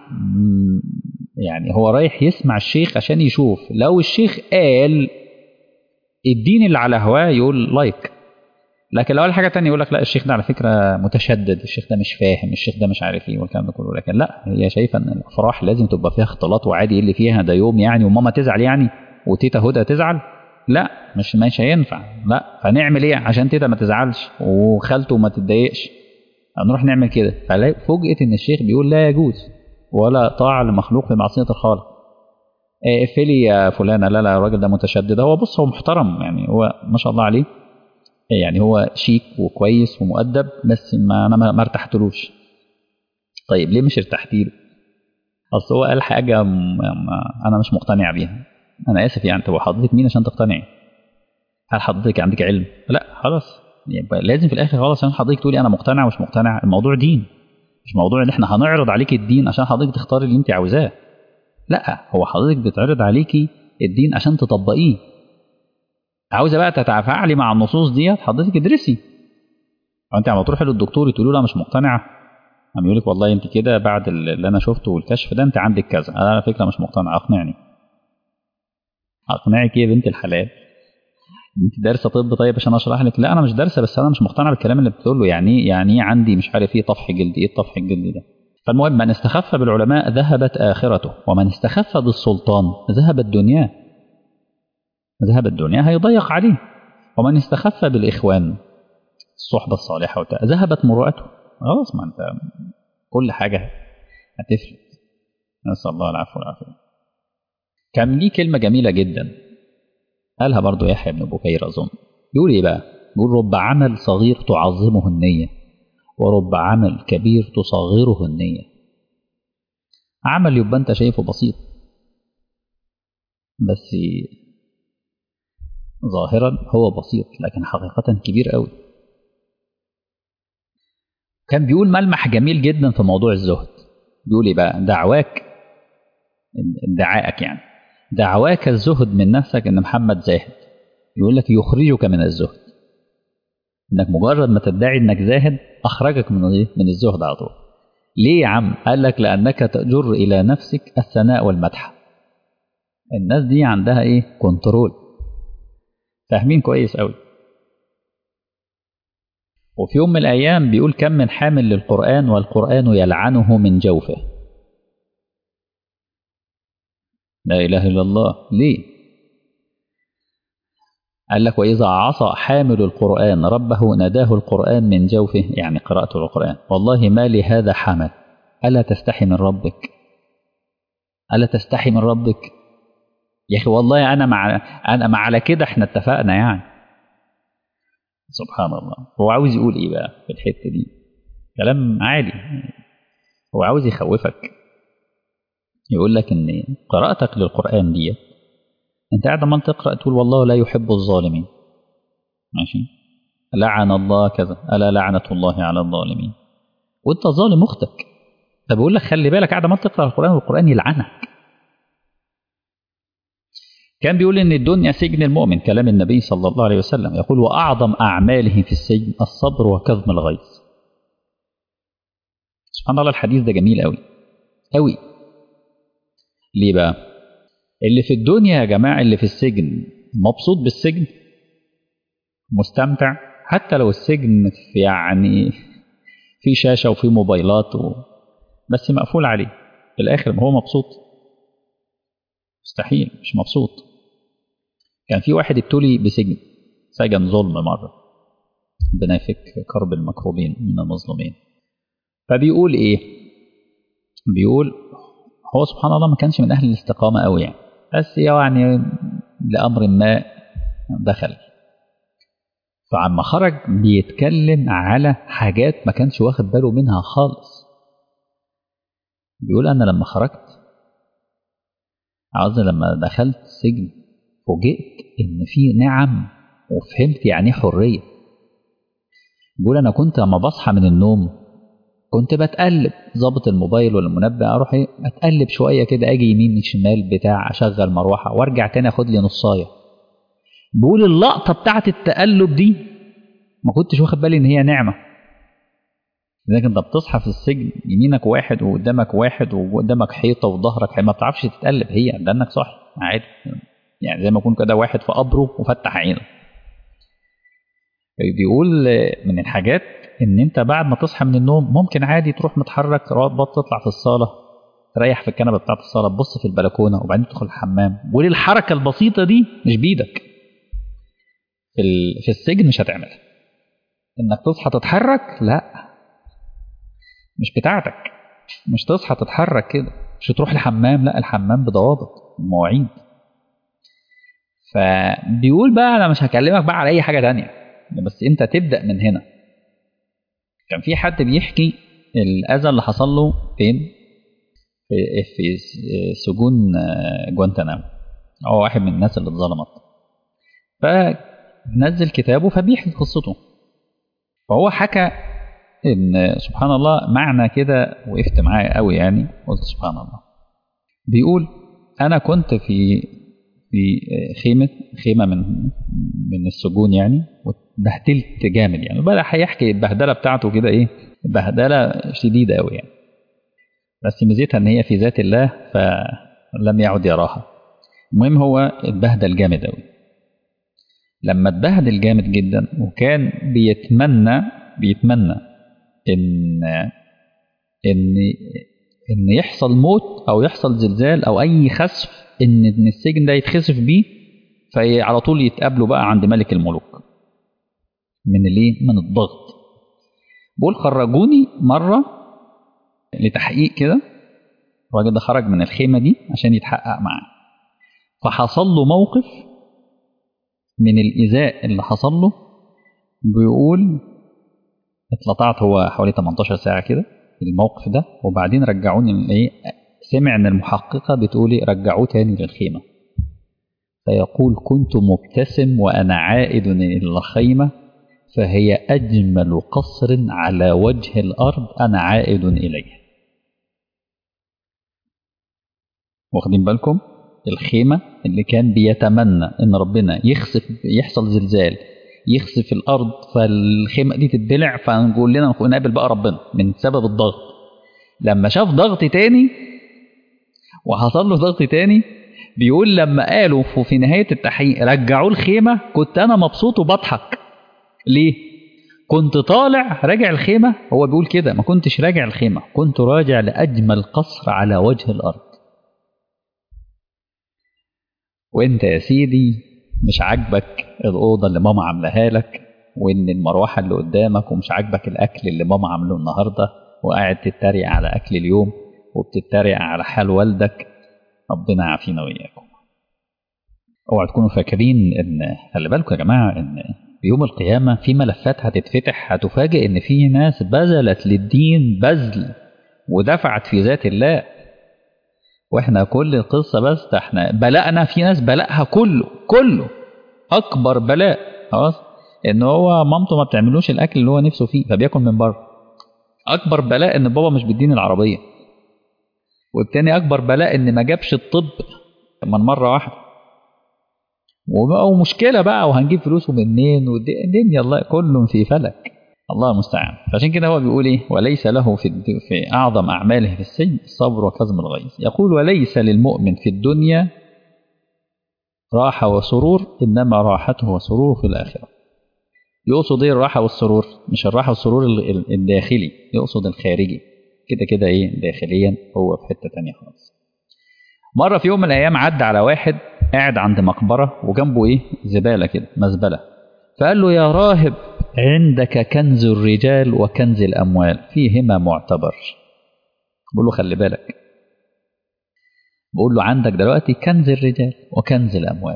يعني هو رايح يسمع الشيخ عشان يشوف لو الشيخ قال الدين اللي على هواه يقول لايك لكن لو قال حاجه تانية يقول لك لا الشيخ ده على فكره متشدد الشيخ ده مش فاهم الشيخ ده مش عارف ايه والكلام ده كله لكن لا هي شايفه ان الافراح لازم تبقى فيها اختلاط وعادي اللي فيها ده يوم يعني وماما تزعل يعني وتيتا هدى تزعل لا مش مش هينفع لا فنعمل ايه عشان تيتا ما تزعلش وخالته ما تتضايقش هنروح نعمل كده ففوجئت ان الشيخ بيقول لا يجوز ولا طاعة لمخلوق في معصية الخالق اقفلي يا فلانة لا لا الراجل ده متشدد هو بص هو محترم يعني هو ما شاء الله عليه يعني هو شيك وكويس ومؤدب بس ما انا ما ارتحتلوش طيب ليه مش ارتحت له اصل هو قال حاجة انا مش مقتنع بيها انا اسف يعني طب حضرتك مين عشان تقتنعي هل حضرتك عندك علم لا خلاص يبقى لازم في الاخر خلاص عشان حضرتك تقولي انا مقتنع ومش مقتنع الموضوع دين مش موضوع ان احنا هنعرض عليك الدين عشان حضرتك تختاري اللي انت عاوزاه لا هو حضرتك بتعرض عليكي الدين عشان تطبقيه عاوزه بقى تتفاعلي مع النصوص ديت حضرتك ادرسي انت عم تروحي للدكتور تقولي له انا مش مقتنعه عم يقول لك والله انت كده بعد اللي انا شفته والكشف ده انت عندك كذا انا على فكره مش مقتنع اقنعني اقنعك ايه يا بنت الحلال انت دارسه طب طيب عشان اشرح لك لا انا مش دارسه بس انا مش مقتنع بالكلام اللي بتقول له يعني يعني ايه عندي مش عارف ايه طفح جلدي ايه الطفح الجلدي ده فالمهم من استخف بالعلماء ذهبت اخرته ومن استخف بالسلطان ذهبت دنياه ذهب الدنيا هيضيق عليه ومن استخف بالاخوان الصحبه الصالحه وبتاع ذهبت مروءته خلاص ما انت كل حاجه هتفلت نسال الله العفو والعافيه كان ليه كلمه جميله جدا قالها برضو يحيى بن بكير أظن بيقول إيه بقى بيقول رب عمل صغير تعظمه النية ورب عمل كبير تصغره النية عمل يبقى أنت شايفه بسيط بس ظاهرا هو بسيط لكن حقيقة كبير قوي كان بيقول ملمح جميل جدا في موضوع الزهد بيقول ايه بقى دعواك ادعائك يعني دعواك الزهد من نفسك ان محمد زاهد يقول لك يخرجك من الزهد انك مجرد ما تدعي انك زاهد اخرجك من ايه من الزهد على طول ليه يا عم قال لك لانك تجر الى نفسك الثناء والمدح الناس دي عندها ايه كنترول فاهمين كويس قوي وفي يوم من الايام بيقول كم من حامل للقران والقران يلعنه من جوفه لا إله إلا الله ليه قال لك وإذا عصى حامل القرآن ربه نداه القرآن من جوفه يعني قراءته القرآن والله ما لهذا حمل ألا تستحي من ربك ألا تستحي من ربك يا أخي والله أنا مع أنا مع على كده إحنا اتفقنا يعني سبحان الله هو عاوز يقول إيه بقى في الحتة دي كلام عادي هو عاوز يخوفك يقول لك ان قراءتك للقران دي انت قاعد عمال تقرا تقول والله لا يحب الظالمين ماشي لعن الله كذا الا لعنه الله على الظالمين وانت ظالم اختك فبيقول لك خلي بالك قاعد ما تقرا القران والقران يلعنك كان بيقول ان الدنيا سجن المؤمن كلام النبي صلى الله عليه وسلم يقول واعظم اعماله في السجن الصبر وكظم الغيظ سبحان الله الحديث ده جميل قوي قوي ليه بقى اللي في الدنيا يا جماعه اللي في السجن مبسوط بالسجن مستمتع حتى لو السجن في يعني في شاشه وفي موبايلات و... بس مقفول عليه في الاخر هو مبسوط مستحيل مش مبسوط كان في واحد ابتلي بسجن سجن ظلم مره ربنا يفك كرب المكروبين من المظلومين فبيقول ايه بيقول هو سبحان الله ما كانش من اهل الاستقامه قوي يعني بس يعني لامر ما دخل فعما خرج بيتكلم على حاجات ما كانش واخد باله منها خالص بيقول انا لما خرجت عاوز لما دخلت السجن فوجئت ان في نعم وفهمت يعني ايه حريه بيقول انا كنت لما بصحى من النوم كنت بتقلب ظابط الموبايل ولا المنبه اروح ايه اتقلب شويه كده اجي يمين شمال بتاع اشغل مروحه وارجع تاني اخد لي نصايه بيقول اللقطه بتاعت التقلب دي ما كنتش واخد بالي ان هي نعمه لكن انت بتصحى في السجن يمينك واحد وقدامك واحد وقدامك حيطه وظهرك ما بتعرفش تتقلب هي ده انك صاحي عادي يعني زي ما يكون كده واحد في قبره وفتح عينه بيقول من الحاجات ان انت بعد ما تصحى من النوم ممكن عادي تروح متحرك رابط تطلع في الصاله تريح في الكنبه بتاعت الصاله تبص في البلكونه وبعدين تدخل الحمام وللحركه البسيطه دي مش بايدك في في السجن مش هتعملها انك تصحى تتحرك لا مش بتاعتك مش تصحى تتحرك كده مش تروح الحمام لا الحمام بضوابط مواعيد فبيقول بقى انا مش هكلمك بقى على اي حاجه تانية بس انت تبدا من هنا كان في حد بيحكي الاذى اللي حصل له فين في, في سجون جوانتنامو هو واحد من الناس اللي اتظلمت فنزل كتابه فبيحكي قصته فهو حكى ان سبحان الله معنى كده وقفت معاه قوي يعني قلت سبحان الله بيقول انا كنت في في خيمه خيمه من من السجون يعني واتبهدلت جامد يعني بدا هيحكي البهدله بتاعته كده ايه بهدله شديده قوي يعني بس ميزتها ان هي في ذات الله فلم يعد يراها المهم هو اتبهدل جامد قوي لما اتبهدل جامد جدا وكان بيتمنى بيتمنى ان ان ان يحصل موت او يحصل زلزال او اي خسف ان ان السجن ده يتخسف بيه فعلى طول يتقابلوا بقى عند ملك الملوك من الايه من الضغط بقول خرجوني مره لتحقيق كده الراجل ده خرج من الخيمه دي عشان يتحقق معاه فحصل له موقف من الايذاء اللي حصل له بيقول اتلطعت هو حوالي 18 ساعه كده الموقف ده وبعدين رجعوني ايه سمع ان المحققه بتقولي رجعوه تاني للخيمه فيقول كنت مبتسم وانا عائد الى الخيمه فهي اجمل قصر على وجه الارض انا عائد اليه واخدين بالكم الخيمه اللي كان بيتمنى ان ربنا يخسف يحصل زلزال يخسف الارض فالخيمه دي تتبلع فنقول لنا نقابل بقى ربنا من سبب الضغط لما شاف ضغط تاني وحصل له ضغط تاني بيقول لما قالوا في نهايه التحقيق رجعوه الخيمه كنت انا مبسوط وبضحك ليه كنت طالع راجع الخيمه هو بيقول كده ما كنتش راجع الخيمه كنت راجع لاجمل قصر على وجه الارض وانت يا سيدي مش عاجبك الأوضة اللي ماما عاملاها لك وإن المروحة اللي قدامك ومش عاجبك الأكل اللي ماما عامله النهاردة وقاعد تتريق على أكل اليوم وبتتريق على حال والدك ربنا يعافينا وإياكم اوعوا تكونوا فاكرين إن خلي بالكم يا جماعة إن يوم القيامة في ملفات هتتفتح هتفاجئ إن في ناس بذلت للدين بذل ودفعت في ذات الله واحنا كل القصه بس ده احنا بلاءنا في ناس بلاءها كله كله اكبر بلاء خلاص ان هو مامته ما بتعملوش الاكل اللي هو نفسه فيه فبياكل من بره اكبر بلاء ان بابا مش بيديني العربيه والتاني اكبر بلاء ان ما جابش الطب من مره واحده ومشكله بقى وهنجيب فلوسه منين والدنيا الله كل في فلك الله المستعان فعشان كده هو بيقول ايه وليس له في, في اعظم اعماله في السجن الصبر وكظم الغيظ يقول وليس للمؤمن في الدنيا راحه وسرور انما راحته وسروره في الاخره يقصد ايه الراحه والسرور مش الراحه والسرور الداخلي يقصد الخارجي كده كده ايه داخليا هو في حته تانية خالص مره في يوم من الايام عدى على واحد قاعد عند مقبره وجنبه ايه زباله كده مزبله فقال له يا راهب عندك كنز الرجال وكنز الاموال فيهما معتبر بقول له خلي بالك بقول له عندك دلوقتي كنز الرجال وكنز الاموال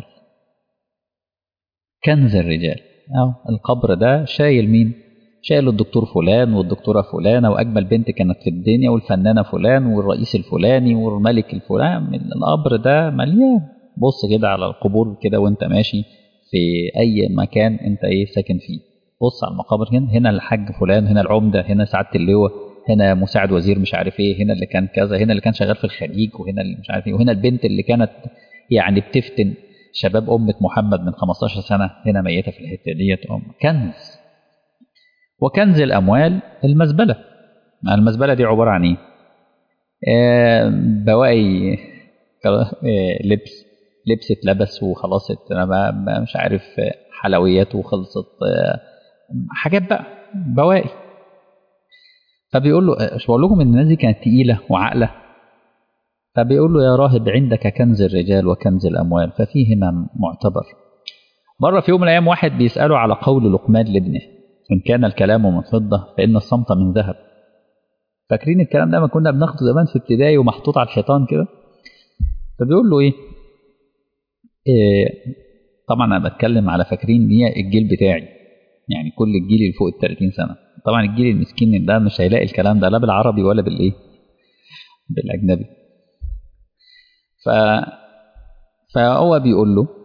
كنز الرجال أو القبر ده شايل مين شايل الدكتور فلان والدكتورة فلانة وأجمل بنت كانت في الدنيا والفنانة فلان والرئيس الفلاني والملك الفلان القبر ده مليان بص كده على القبور كده وانت ماشي في أي مكان انت ايه ساكن فيه بص على المقابر هنا هنا الحاج فلان هنا العمدة هنا سعادة اللواء هنا مساعد وزير مش عارف ايه هنا اللي كان كذا هنا اللي كان شغال في الخليج وهنا اللي مش عارف ايه وهنا البنت اللي كانت يعني بتفتن شباب أمة محمد من 15 سنة هنا ميتة في الحتة ديت أم كنز وكنز الأموال المزبلة المزبلة دي عبارة عن إيه؟ آه بواقي آه لبس لبس اتلبس وخلاص مش عارف حلويات وخلصت آه حاجات بقى بواقي فبيقول له مش بقول لكم ان الناس دي كانت تقيله وعاقله فبيقول له يا راهب عندك كنز الرجال وكنز الأموال ففيهما معتبر مرة في يوم من الأيام واحد بيسأله على قول لقمان لابنه إن كان الكلام من فضة فإن الصمت من ذهب فاكرين الكلام ده ما كنا بناخده زمان في ابتدائي ومحطوط على الحيطان كده فبيقول له إيه, إيه طبعا أنا بتكلم على فاكرين دي الجيل بتاعي يعني كل الجيل اللي فوق ال 30 سنة طبعا الجيل المسكين ده مش هيلاقي الكلام ده لا بالعربي ولا بالإيه بالأجنبي ف فهو بيقول له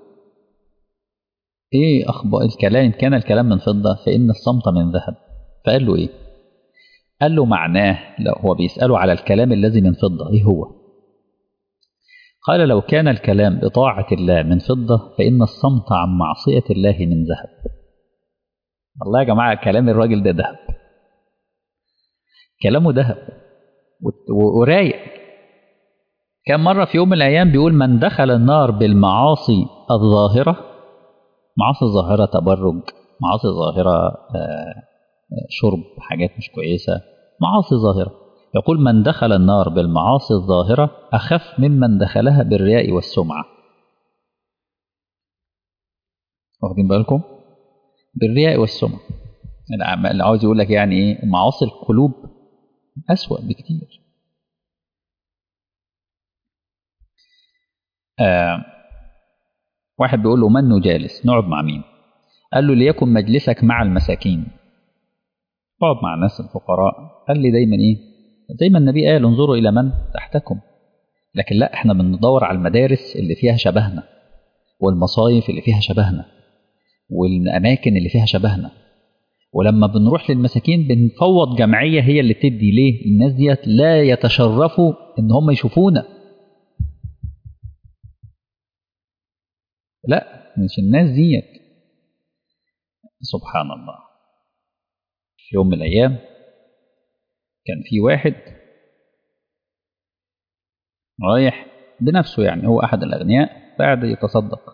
ايه اخبار الكلام ان كان الكلام من فضه فان الصمت من ذهب فقال له ايه قال له معناه لو هو بيساله على الكلام الذي من فضه ايه هو قال لو كان الكلام بطاعه الله من فضه فان الصمت عن معصيه الله من ذهب والله يا جماعه كلام الراجل ده ذهب كلامه ذهب ورايق كان مرة في يوم من الأيام بيقول من دخل النار بالمعاصي الظاهرة معاصي الظاهرة تبرج معاصي ظاهرة شرب حاجات مش كويسة معاصي ظاهرة يقول من دخل النار بالمعاصي الظاهرة أخف ممن دخلها بالرياء والسمعة واخدين بالكم بالرياء والسمعة اللي عاوز يقول لك يعني ايه معاصي القلوب أسوأ بكتير آه واحد بيقول له من نجالس نقعد مع مين قال له ليكن مجلسك مع المساكين اقعد مع الناس الفقراء قال لي دايما ايه دايما النبي قال انظروا الى من تحتكم لكن لا احنا بندور على المدارس اللي فيها شبهنا والمصايف اللي فيها شبهنا والاماكن اللي فيها شبهنا ولما بنروح للمساكين بنفوض جمعيه هي اللي تدي ليه الناس ديت لا يتشرفوا ان هم يشوفونا لا مش الناس ديت سبحان الله في يوم من الأيام كان في واحد رايح بنفسه يعني هو أحد الأغنياء قاعد يتصدق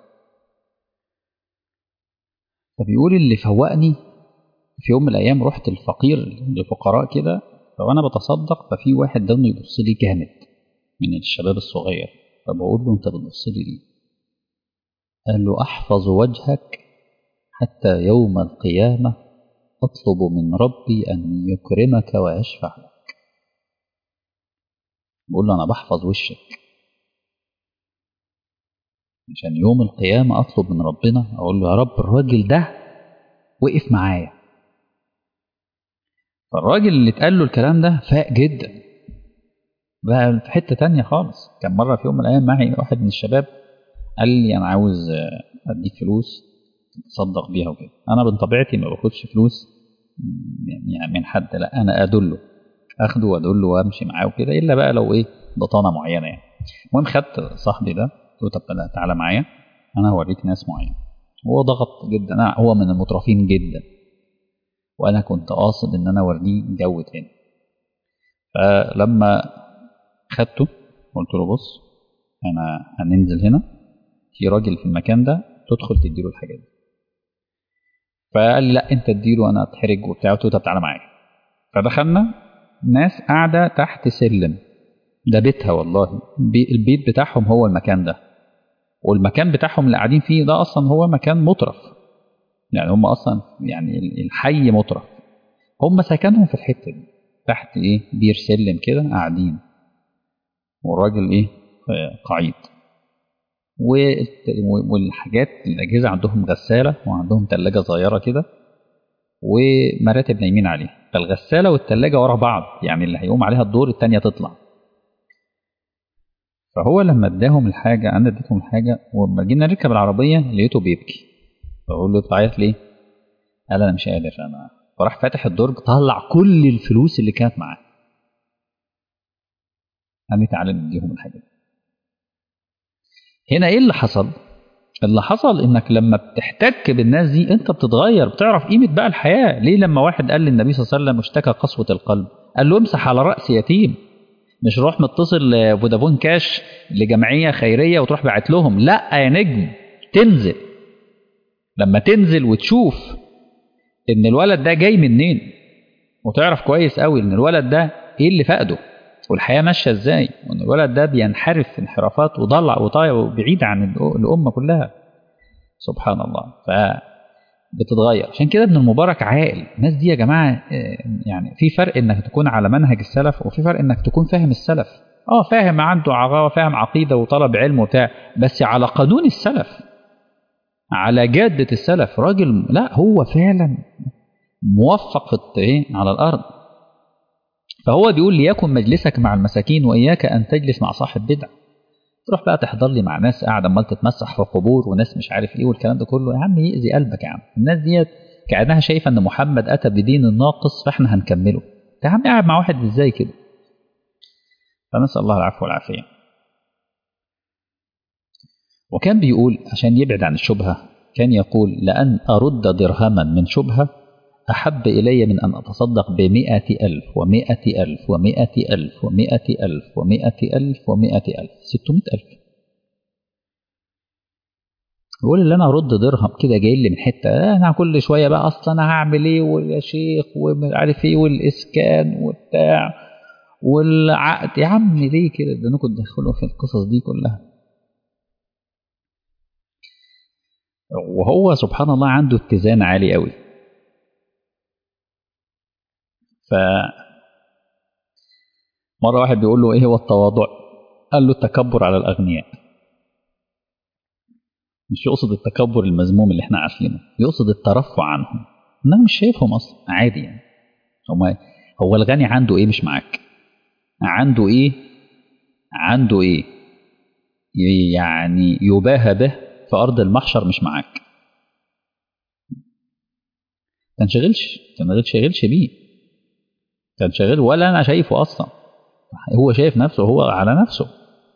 فبيقول اللي فوقني في يوم من الأيام رحت الفقير لفقراء كده فوأنا بتصدق ففي واحد دمه يبص لي جامد من الشباب الصغير فبقول له أنت بتبص لي ليه؟ قال له أحفظ وجهك حتى يوم القيامة أطلب من ربي أن يكرمك ويشفع لك بقول له أنا بحفظ وشك عشان يوم القيامة أطلب من ربنا أقول له يا رب الراجل ده وقف معايا فالراجل اللي اتقال له الكلام ده فاق جدا بقى في حتة تانية خالص كان مرة في يوم من الأيام معي واحد من الشباب قال لي أنا عاوز أديك فلوس تصدق بيها وكده أنا من طبيعتي ما باخدش فلوس يعني من حد لا أنا أدله أخده وأدله وأمشي معاه وكده إلا بقى لو إيه بطانه معينه يعني المهم خدت صاحبي ده قلت له طب تعالى معايا انا هوريك ناس معينه هو ضغط جدا أنا هو من المترفين جدا وانا كنت قاصد ان انا اوريه جو تاني فلما خدته قلت له بص انا هننزل هنا في راجل في المكان ده تدخل تديله الحاجات دي فقال لي لا انت اديله انا اتحرج وبتاع قلت له طب تعالى معايا فدخلنا ناس قاعده تحت سلم ده بيتها والله بي البيت بتاعهم هو المكان ده والمكان بتاعهم اللي قاعدين فيه ده اصلا هو مكان مطرف يعني هم اصلا يعني الحي مطرف هم سكنهم في الحته دي تحت ايه بير سلم كده قاعدين والراجل ايه قعيد والحاجات الاجهزه عندهم غساله وعندهم ثلاجه صغيره كده ومراتب نايمين عليها فالغساله والثلاجه ورا بعض يعني اللي هيقوم عليها الدور الثانيه تطلع فهو لما اداهم الحاجه انا اديتهم الحاجه ولما جينا نركب العربيه لقيته بيبكي بقول له بتعيط ليه؟ قال انا مش قادر انا فراح فاتح الدرج طلع كل الفلوس اللي كانت معاه قال لي تعالى نديهم الحاجه دي هنا ايه اللي حصل؟ اللي حصل انك لما بتحتك بالناس دي انت بتتغير بتعرف قيمه بقى الحياه ليه لما واحد قال للنبي صلى الله عليه وسلم اشتكى قسوه القلب قال له امسح على راس يتيم مش روح متصل فودافون كاش لجمعيه خيريه وتروح باعت لهم لا يا نجم تنزل لما تنزل وتشوف ان الولد ده جاي منين وتعرف كويس قوي ان الولد ده ايه اللي فقده والحياه ماشيه ازاي وان الولد ده بينحرف في انحرافات وضلع وطايع وبعيد عن الامه كلها سبحان الله ف بتتغير عشان كده ابن المبارك عاقل الناس دي يا جماعه يعني في فرق انك تكون على منهج السلف وفي فرق انك تكون فاهم السلف اه فاهم عنده عقاوه فاهم عقيده وطلب علم وبتاع بس على قانون السلف على جادة السلف راجل لا هو فعلا موفق في ايه على الارض فهو بيقول ليكن مجلسك مع المساكين واياك ان تجلس مع صاحب بدع تروح بقى تحضر لي مع ناس قاعده عمال تتمسح في القبور وناس مش عارف ايه والكلام ده كله يا عم يأذي قلبك يا عم الناس ديت كانها شايفه ان محمد اتى بدين ناقص فاحنا هنكمله يا عم قاعد مع واحد ازاي كده فنسال الله العفو والعافيه وكان بيقول عشان يبعد عن الشبهه كان يقول لأن أرد درهما من شبهة أحب إلي من أن أتصدق بمئة ألف ومئة ألف ومئة ألف ومئة ألف ومئة ألف ومئة ألف ستمائة ألف يقول اللي أنا أرد درهم كده جاي لي من حتة أنا كل شوية بقى أصلا أنا هعمل إيه ويا شيخ ومش عارف إيه والإسكان وبتاع والعقد يا عم ليه كده ده أنا كنت دخلوا في القصص دي كلها وهو سبحان الله عنده اتزان عالي قوي ف مرة واحد بيقول له ايه هو التواضع قال له التكبر على الأغنياء مش يقصد التكبر المذموم اللي احنا عارفينه يقصد الترفع عنهم انا مش شايفهم اصلا عادي يعني هما هو الغني عنده ايه مش معاك عنده ايه عنده ايه يعني يباهى به في أرض المحشر مش معاك كان شغلش كان ما شغلش بيه كان شغل ولا أنا شايفه أصلا هو شايف نفسه هو على نفسه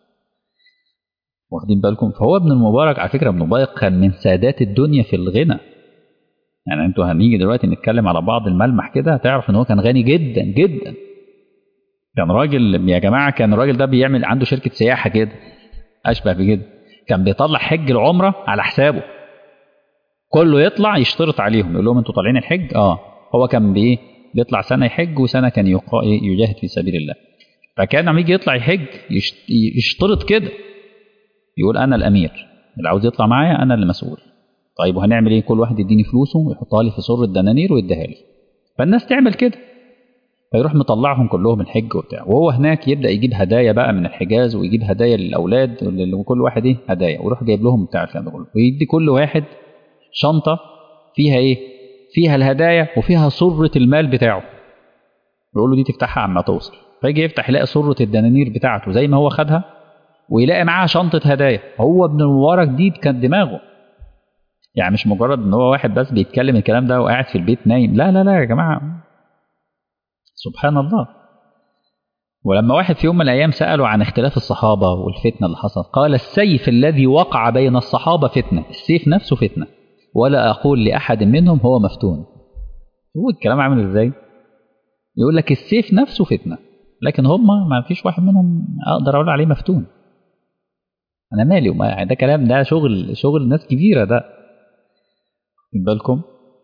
واخدين بالكم فهو ابن المبارك على فكرة ابن المبارك كان من سادات الدنيا في الغنى يعني انتوا هنيجي دلوقتي نتكلم على بعض الملمح كده هتعرف ان هو كان غني جدا جدا كان راجل يا جماعة كان الراجل ده بيعمل عنده شركة سياحة كده أشبه بكده كان بيطلع حج العمرة على حسابه كله يطلع يشترط عليهم يقول لهم انتوا طالعين الحج اه هو كان بايه بيطلع سنة يحج وسنة كان يجاهد في سبيل الله فكان لما يجي يطلع يحج يشترط كده يقول انا الامير اللي عاوز يطلع معايا انا اللي مسؤول طيب وهنعمل ايه كل واحد يديني فلوسه ويحطها لي في سر الدنانير ويديها لي فالناس تعمل كده فيروح مطلعهم كلهم الحج وبتاع وهو هناك يبدا يجيب هدايا بقى من الحجاز ويجيب هدايا للاولاد وكل واحد ايه هدايا ويروح جايب لهم بتاع الكلام ده كله ويدي كل واحد شنطه فيها ايه فيها الهدايا وفيها سره المال بتاعه يقول له دي تفتحها عما توصل فيجي يفتح يلاقي سره الدنانير بتاعته زي ما هو خدها ويلاقي معاها شنطه هدايا هو ابن المبارك دي كانت دماغه يعني مش مجرد ان هو واحد بس بيتكلم الكلام ده وقاعد في البيت نايم لا لا لا يا جماعه سبحان الله ولما واحد في يوم من الأيام سأله عن اختلاف الصحابة والفتنة اللي حصلت قال السيف الذي وقع بين الصحابة فتنة السيف نفسه فتنة ولا أقول لأحد منهم هو مفتون هو الكلام عامل إزاي يقول لك السيف نفسه فتنة لكن هم ما فيش واحد منهم أقدر أقول عليه مفتون أنا مالي وما ده كلام ده شغل شغل ناس كبيرة ده خد بالكم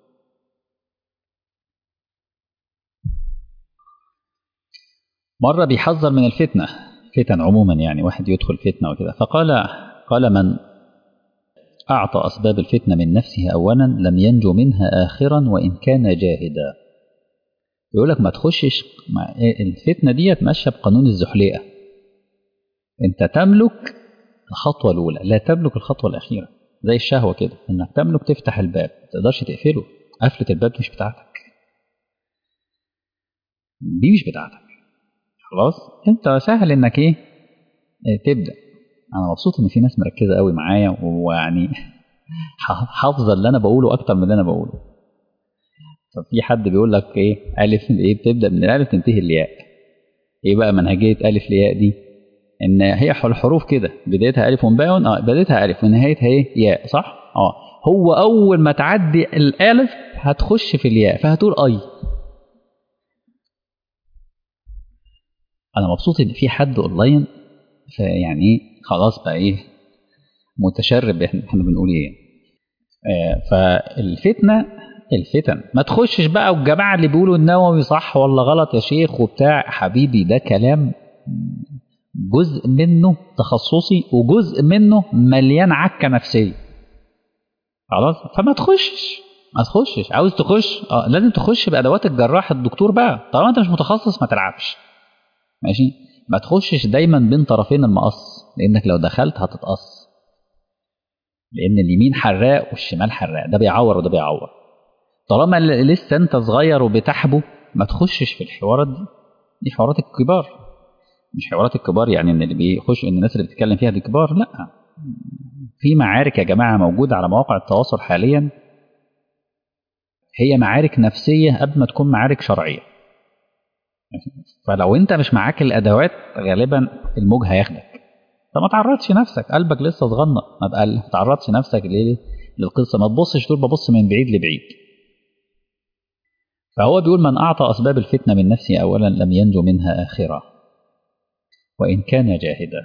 مرة بيحذر من الفتنة فتن عموما يعني واحد يدخل فتنة وكده فقال قال من أعطى أسباب الفتنة من نفسه أولا لم ينجو منها آخرا وإن كان جاهدا يقول لك ما تخشش مع الفتنة دي ماشية بقانون الزحليقة أنت تملك الخطوة الأولى لا تملك الخطوة الأخيرة زي الشهوة كده إنك تملك تفتح الباب ما تقدرش تقفله قفلة الباب مش بتاعتك دي مش بتاعتك خلاص انت سهل انك ايه تبدا انا مبسوط ان في ناس مركزه قوي معايا ويعني حافظه اللي انا بقوله اكتر من اللي انا بقوله ففي حد بيقول لك ايه الف ايه بتبدا من الالف تنتهي الياء ايه بقى منهجيه الف لياء دي ان هي الحروف كده بدايتها الف وباء اه بدايتها الف ونهايتها ايه ياء صح اه هو اول ما تعدي الالف هتخش في الياء فهتقول اي انا مبسوط ان في حد اونلاين فيعني ايه خلاص بقى ايه متشرب احنا بنقول ايه آه فالفتنه الفتن ما تخشش بقى والجماعه اللي بيقولوا النووي صح ولا غلط يا شيخ وبتاع حبيبي ده كلام جزء منه تخصصي وجزء منه مليان عكه نفسيه خلاص فما تخشش ما تخشش عاوز تخش اه لازم تخش بادوات الجراح الدكتور بقى طالما انت مش متخصص ما تلعبش ماشي ما تخشش دايما بين طرفين المقص لانك لو دخلت هتتقص لان اليمين حراق والشمال حراق ده بيعور وده بيعور طالما لسه انت صغير وبتحبو ما تخشش في الحوارات دي دي حوارات الكبار مش حوارات الكبار يعني ان اللي بيخش ان الناس اللي بتتكلم فيها دي كبار لا في معارك يا جماعه موجوده على مواقع التواصل حاليا هي معارك نفسيه قبل ما تكون معارك شرعيه فلو انت مش معاك الادوات غالبا الموج هياخدك فما تعرضش نفسك قلبك لسه صغنن ما بقى ما تعرضش نفسك ليه للقصه ما تبصش تقول ببص من بعيد لبعيد فهو بيقول من اعطى اسباب الفتنه من نفسه اولا لم ينجو منها اخره وان كان جاهدا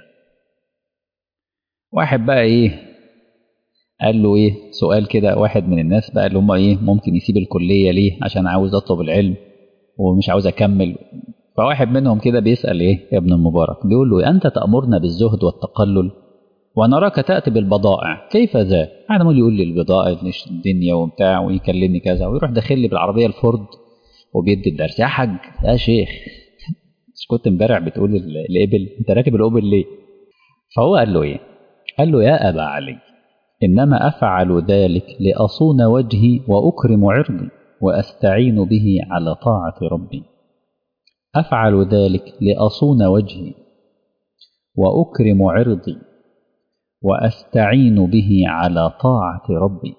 واحد بقى ايه قال له ايه سؤال كده واحد من الناس بقى اللي هم ايه ممكن يسيب الكليه ليه عشان عاوز اطلب العلم ومش عاوز اكمل فواحد منهم كده بيسال ايه يا ابن المبارك بيقول له انت تامرنا بالزهد والتقلل ونراك تاتي بالبضائع كيف ذا انا مول يقول لي البضائع الدنيا وبتاع ويكلمني كذا ويروح داخل لي بالعربيه الفورد وبيدي الدرس يا حاج يا شيخ مش كنت امبارح بتقول الابل انت راكب الاوبل ليه فهو قال له ايه قال له يا ابا علي انما افعل ذلك لاصون وجهي واكرم عرضي واستعين به على طاعه ربي افعل ذلك لاصون وجهي واكرم عرضي واستعين به على طاعه ربي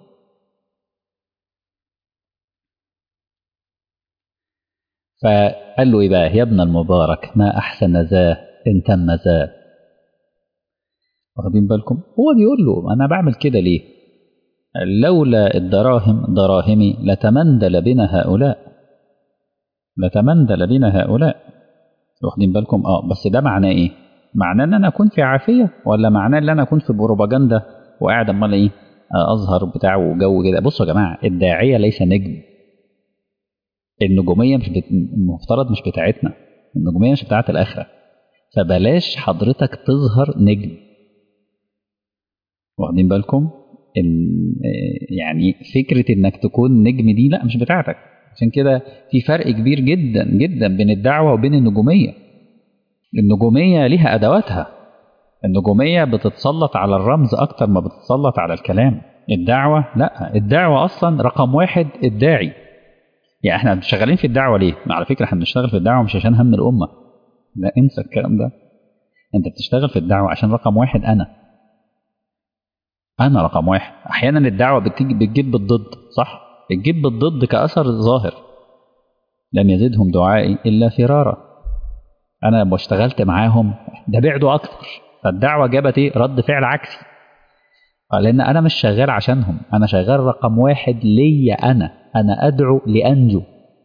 فقال له ايه بقى يا ابن المبارك ما احسن ذا ان تم ذا واخدين بالكم هو بيقول له انا بعمل كده ليه لولا الدراهم دراهمي لتمندل بنا هؤلاء لتمندل بنا هؤلاء واخدين بالكم اه بس ده معناه ايه معناه ان انا اكون في عافيه ولا معناه ان انا اكون في بروباجندا وقاعد امال ايه اظهر بتاع وجو كده بصوا يا جماعه الداعيه ليس نجم النجوميه مش بت... المفترض مش بتاعتنا النجوميه مش بتاعت الاخره فبلاش حضرتك تظهر نجم واخدين بالكم ان يعني فكره انك تكون نجم دي لا مش بتاعتك عشان كده في فرق كبير جدا جدا بين الدعوه وبين النجوميه النجوميه ليها ادواتها النجوميه بتتسلط على الرمز اكتر ما بتتسلط على الكلام الدعوه لا الدعوه اصلا رقم واحد الداعي يعني احنا شغالين في الدعوه ليه؟ على فكره احنا بنشتغل في الدعوه مش عشان هم الامه لا انسى الكلام ده انت بتشتغل في الدعوه عشان رقم واحد انا انا رقم واحد احيانا الدعوه بتيجي بتجيب بالضد صح بتجيب بالضد كاثر ظاهر لم يزدهم دعائي الا فرارا انا لما اشتغلت معاهم ده بعدوا اكتر فالدعوه جابت ايه رد فعل عكسي لان انا مش شغال عشانهم انا شغال رقم واحد ليا انا انا ادعو لانجو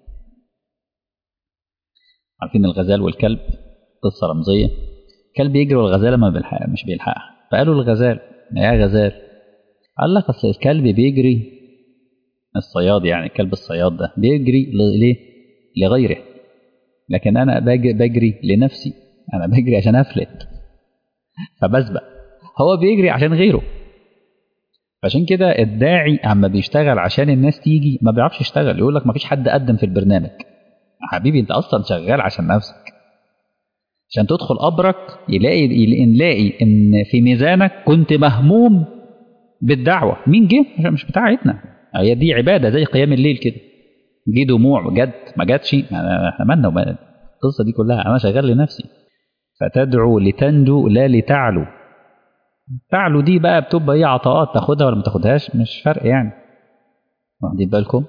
عارفين الغزال والكلب قصه رمزيه كلب يجري والغزاله ما بيلحق مش بيلحقها فقالوا الغزال يا غزال قال لك اصل الكلب بيجري الصياد يعني الكلب الصياد ده بيجري ليه لغيره لكن انا بجري لنفسي انا بجري عشان افلت فبسبق هو بيجري عشان غيره فعشان كده الداعي اما بيشتغل عشان الناس تيجي ما بيعرفش يشتغل يقول لك ما فيش حد قدم في البرنامج حبيبي انت اصلا شغال عشان نفسك عشان تدخل قبرك يلاقي نلاقي ان في ميزانك كنت مهموم بالدعوه مين جه مش بتاعتنا هي دي عباده زي قيام الليل كده جه دموع جد ما جاتش احنا مالنا القصه دي كلها انا شغال لنفسي فتدعو لتنجو لا لتعلو تعلو دي بقى بتبقى ايه عطاءات تاخدها ولا ما تاخدهاش مش فرق يعني واخدين بالكم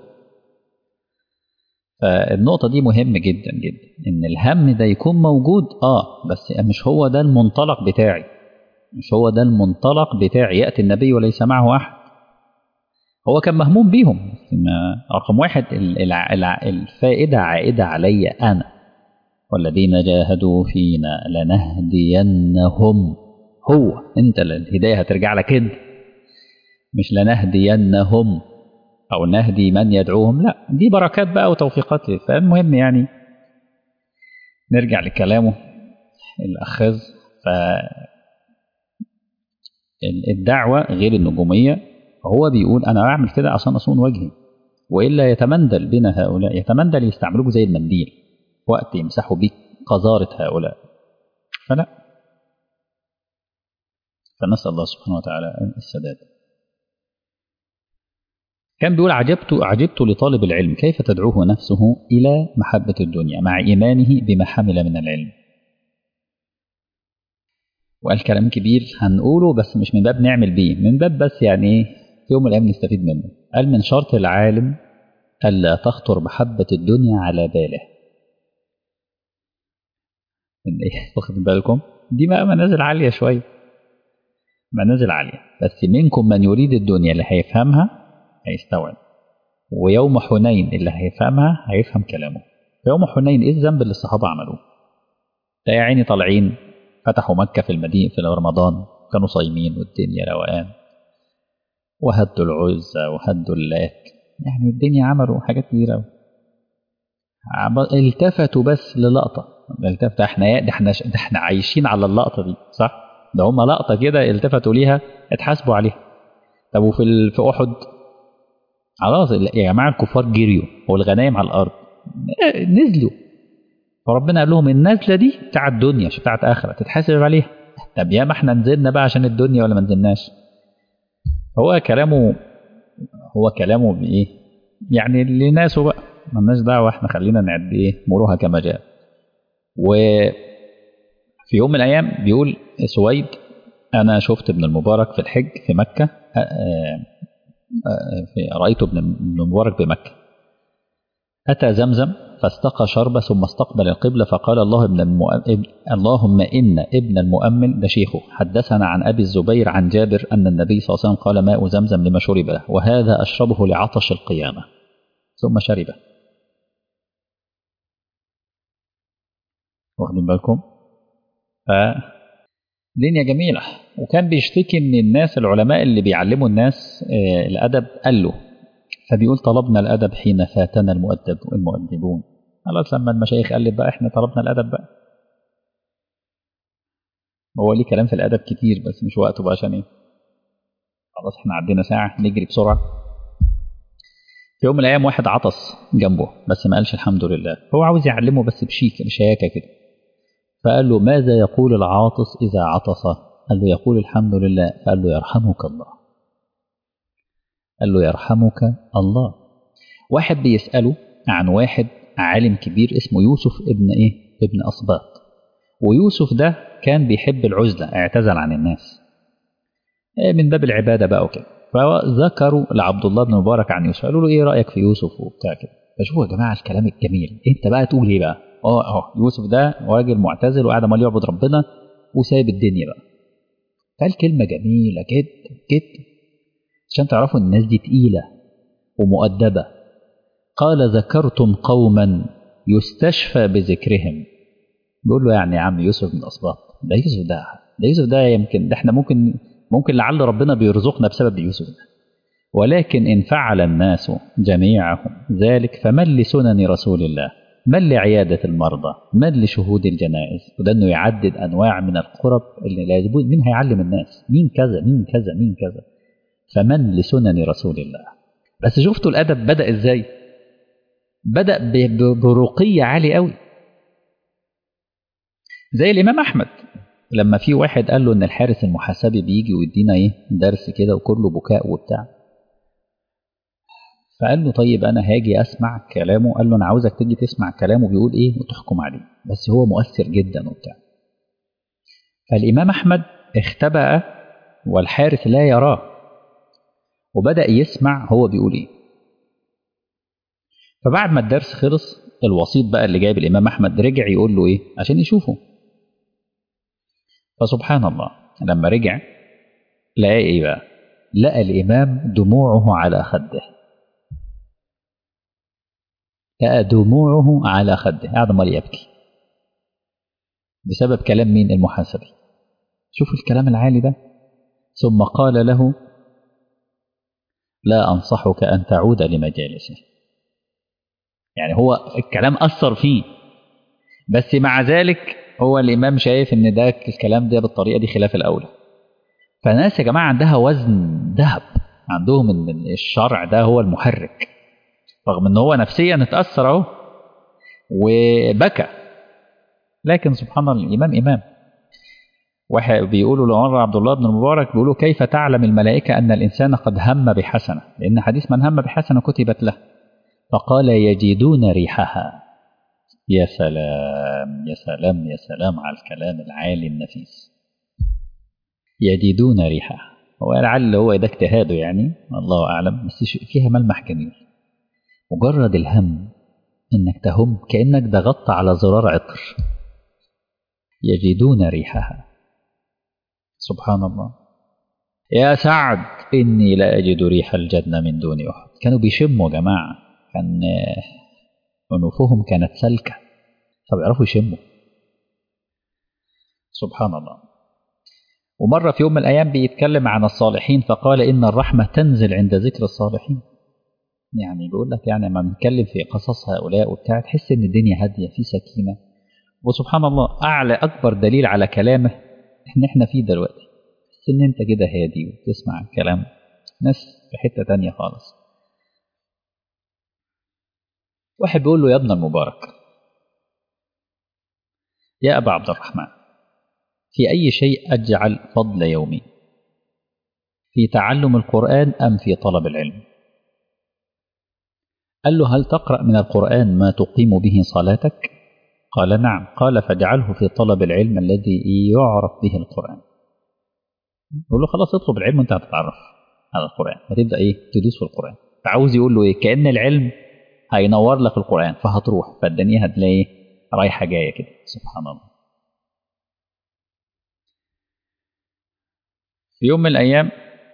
فالنقطة دي مهمة جدا جدا إن الهم ده يكون موجود آه بس مش هو ده المنطلق بتاعي مش هو ده المنطلق بتاعي يأتي النبي وليس معه أحد هو كان مهموم بيهم رقم واحد الفائدة عائدة علي أنا والذين جاهدوا فينا لنهدينهم هو أنت الهداية هترجع لك أنت مش لنهدينهم أو نهدي من يدعوهم لا دي بركات بقى وتوفيقات فالمهم يعني نرجع لكلامه الأخذ ف الدعوة غير النجومية هو بيقول أنا أعمل كده عشان أصون وجهي وإلا يتمندل بنا هؤلاء يتمندل يستعملوك زي المنديل وقت يمسحوا بيك قذارة هؤلاء فلا فنسأل الله سبحانه وتعالى السداد كان بيقول عجبت عجبت لطالب العلم كيف تدعوه نفسه إلى محبة الدنيا مع إيمانه بما حمل من العلم وقال كلام كبير هنقوله بس مش من باب نعمل بيه من باب بس يعني ايه في يوم من الايام نستفيد منه قال من شرط العالم الا تخطر محبه الدنيا على باله ايه واخد بالكم دي بقى منازل عاليه شويه منازل عاليه بس منكم من يريد الدنيا اللي هيفهمها هيستوعب ويوم حنين اللي هيفهمها هيفهم كلامه في يوم حنين ايه الذنب اللي الصحابه عملوه ده يا عيني طالعين فتحوا مكة في المدينة في رمضان كانوا صايمين والدنيا روقان وهدوا العزة وهدوا اللات يعني الدنيا عملوا حاجات كبيرة التفتوا بس للقطة التفتوا احنا ده احنا ده احنا عايشين على اللقطة دي صح؟ ده هم لقطة كده التفتوا ليها اتحاسبوا عليها طب وفي ال... في أحد خلاص يا جماعة الكفار جريوا والغنايم على الأرض نزلوا فربنا قال لهم النزله دي بتاع الدنيا مش بتاعت اخره تتحاسب عليها طب يا ما احنا نزلنا بقى عشان الدنيا ولا ما نزلناش هو كلامه هو كلامه بايه يعني لناسه بقى مالناش دعوه احنا خلينا نعد ايه مروها كما جاء وفي يوم من الايام بيقول سويد انا شفت ابن المبارك في الحج في مكه في رايت ابن المبارك بمكه اتى زمزم فاستقى شربة ثم استقبل القبلة فقال الله ابن المؤمن اللهم إن ابن المؤمن ده شيخه حدثنا عن أبي الزبير عن جابر أن النبي صلى الله عليه وسلم قال ماء زمزم لما شرب له وهذا أشربه لعطش القيامة ثم شربه واخدين بالكم ف دنيا جميلة وكان بيشتكي ان الناس العلماء اللي بيعلموا الناس الأدب قال له فبيقول طلبنا الأدب حين فاتنا المؤدب المؤدبون خلاص لما المشايخ قالت بقى احنا طلبنا الأدب بقى هو ليه كلام في الأدب كتير بس مش وقته بقى عشان ايه خلاص احنا عدينا ساعة نجري بسرعة في يوم من الأيام واحد عطس جنبه بس ما قالش الحمد لله هو عاوز يعلمه بس بشيك بشياكة كده فقال له ماذا يقول العاطس إذا عطس قال له يقول الحمد لله فقال له يرحمك الله قال له يرحمك الله واحد بيسأله عن واحد عالم كبير اسمه يوسف ابن ايه ابن أصباط ويوسف ده كان بيحب العزلة اعتزل عن الناس من باب العبادة بقى وكده فذكروا لعبد الله بن مبارك عن يوسف قالوا له ايه رأيك في يوسف وبتاع كده فشوفوا يا جماعة الكلام الجميل انت بقى تقول ايه بقى اه اه يوسف ده راجل معتزل وقاعد عمال يعبد ربنا وسايب الدنيا بقى قال كلمة جميلة جدا جدا عشان تعرفوا الناس دي تقيلة ومؤدبة قال ذكرتم قوما يستشفى بذكرهم بيقول له يعني يا عم يوسف من الأسباط ده يوسف ده ده يوسف ده يمكن ده احنا ممكن ممكن لعل ربنا بيرزقنا بسبب يوسف ده ولكن إن فعل الناس جميعهم ذلك فمن لسنن رسول الله من لعيادة المرضى من لشهود الجنائز وده انه يعدد انواع من القرب اللي لازم مين هيعلم الناس مين كذا مين كذا مين كذا فمن لسنن رسول الله بس شفتوا الادب بدا ازاي بدا برقيه عالي قوي زي الامام احمد لما في واحد قال له ان الحارس المحاسبي بيجي ويدينا ايه درس كده وكله بكاء وبتاع فقال له طيب انا هاجي اسمع كلامه قال له انا عاوزك تيجي تسمع كلامه بيقول ايه وتحكم عليه بس هو مؤثر جدا وبتاع فالامام احمد اختبأ والحارس لا يراه وبدأ يسمع هو بيقول ايه فبعد ما الدرس خلص الوسيط بقى اللي جايب الامام احمد رجع يقول له ايه عشان يشوفه فسبحان الله لما رجع لقى ايه بقى لقى الامام دموعه على خده لقى دموعه على خده قاعد عمال يبكي بسبب كلام مين المحاسبي شوف الكلام العالي ده ثم قال له لا أنصحك أن تعود لمجالسه يعني هو الكلام أثر فيه بس مع ذلك هو الإمام شايف إن ده الكلام ده بالطريقة دي خلاف الأولى فناس يا جماعة عندها وزن ذهب عندهم إن الشرع ده هو المحرك رغم ان هو نفسيا اتاثر اهو وبكى لكن سبحان الله الامام امام واحد بيقولوا لعمر عبد الله بن المبارك بيقولوا كيف تعلم الملائكه ان الانسان قد هم بحسنه لان حديث من هم بحسنه كتبت له فقال يجدون ريحها يا سلام يا سلام يا سلام على الكلام العالي النفيس يجدون ريحها هو لعل هو ده اجتهاده يعني الله اعلم بس فيها ملمح جميل مجرد الهم انك تهم كانك ضغطت على زرار عطر يجدون ريحها سبحان الله يا سعد اني لا اجد ريح الجنه من دون احد كانوا بيشموا يا جماعه كان انوفهم كانت سلكه فبيعرفوا يشموا سبحان الله ومره في يوم من الايام بيتكلم عن الصالحين فقال ان الرحمه تنزل عند ذكر الصالحين يعني بيقول لك يعني لما بنتكلم في قصص هؤلاء وبتاع تحس ان الدنيا هاديه في سكينه وسبحان الله اعلى اكبر دليل على كلامه ان احنا فيه دلوقتي تحس ان انت كده هادي وتسمع كلام ناس في حته تانية خالص واحد بيقول له يا ابن المبارك يا ابا عبد الرحمن في اي شيء اجعل فضل يومي في تعلم القران ام في طلب العلم قال له هل تقرأ من القرآن ما تقيم به صلاتك؟ قال نعم قال فاجعله في طلب العلم الذي يعرف به القرآن يقول له خلاص اطلب العلم وانت هتتعرف على القرآن هتبدأ ايه تدوس في القرآن فعاوز يقول له ايه كأن العلم هينور لك القرآن فهتروح فالدنيا هتلاقي رايحة جاية كده سبحان الله في يوم من الأيام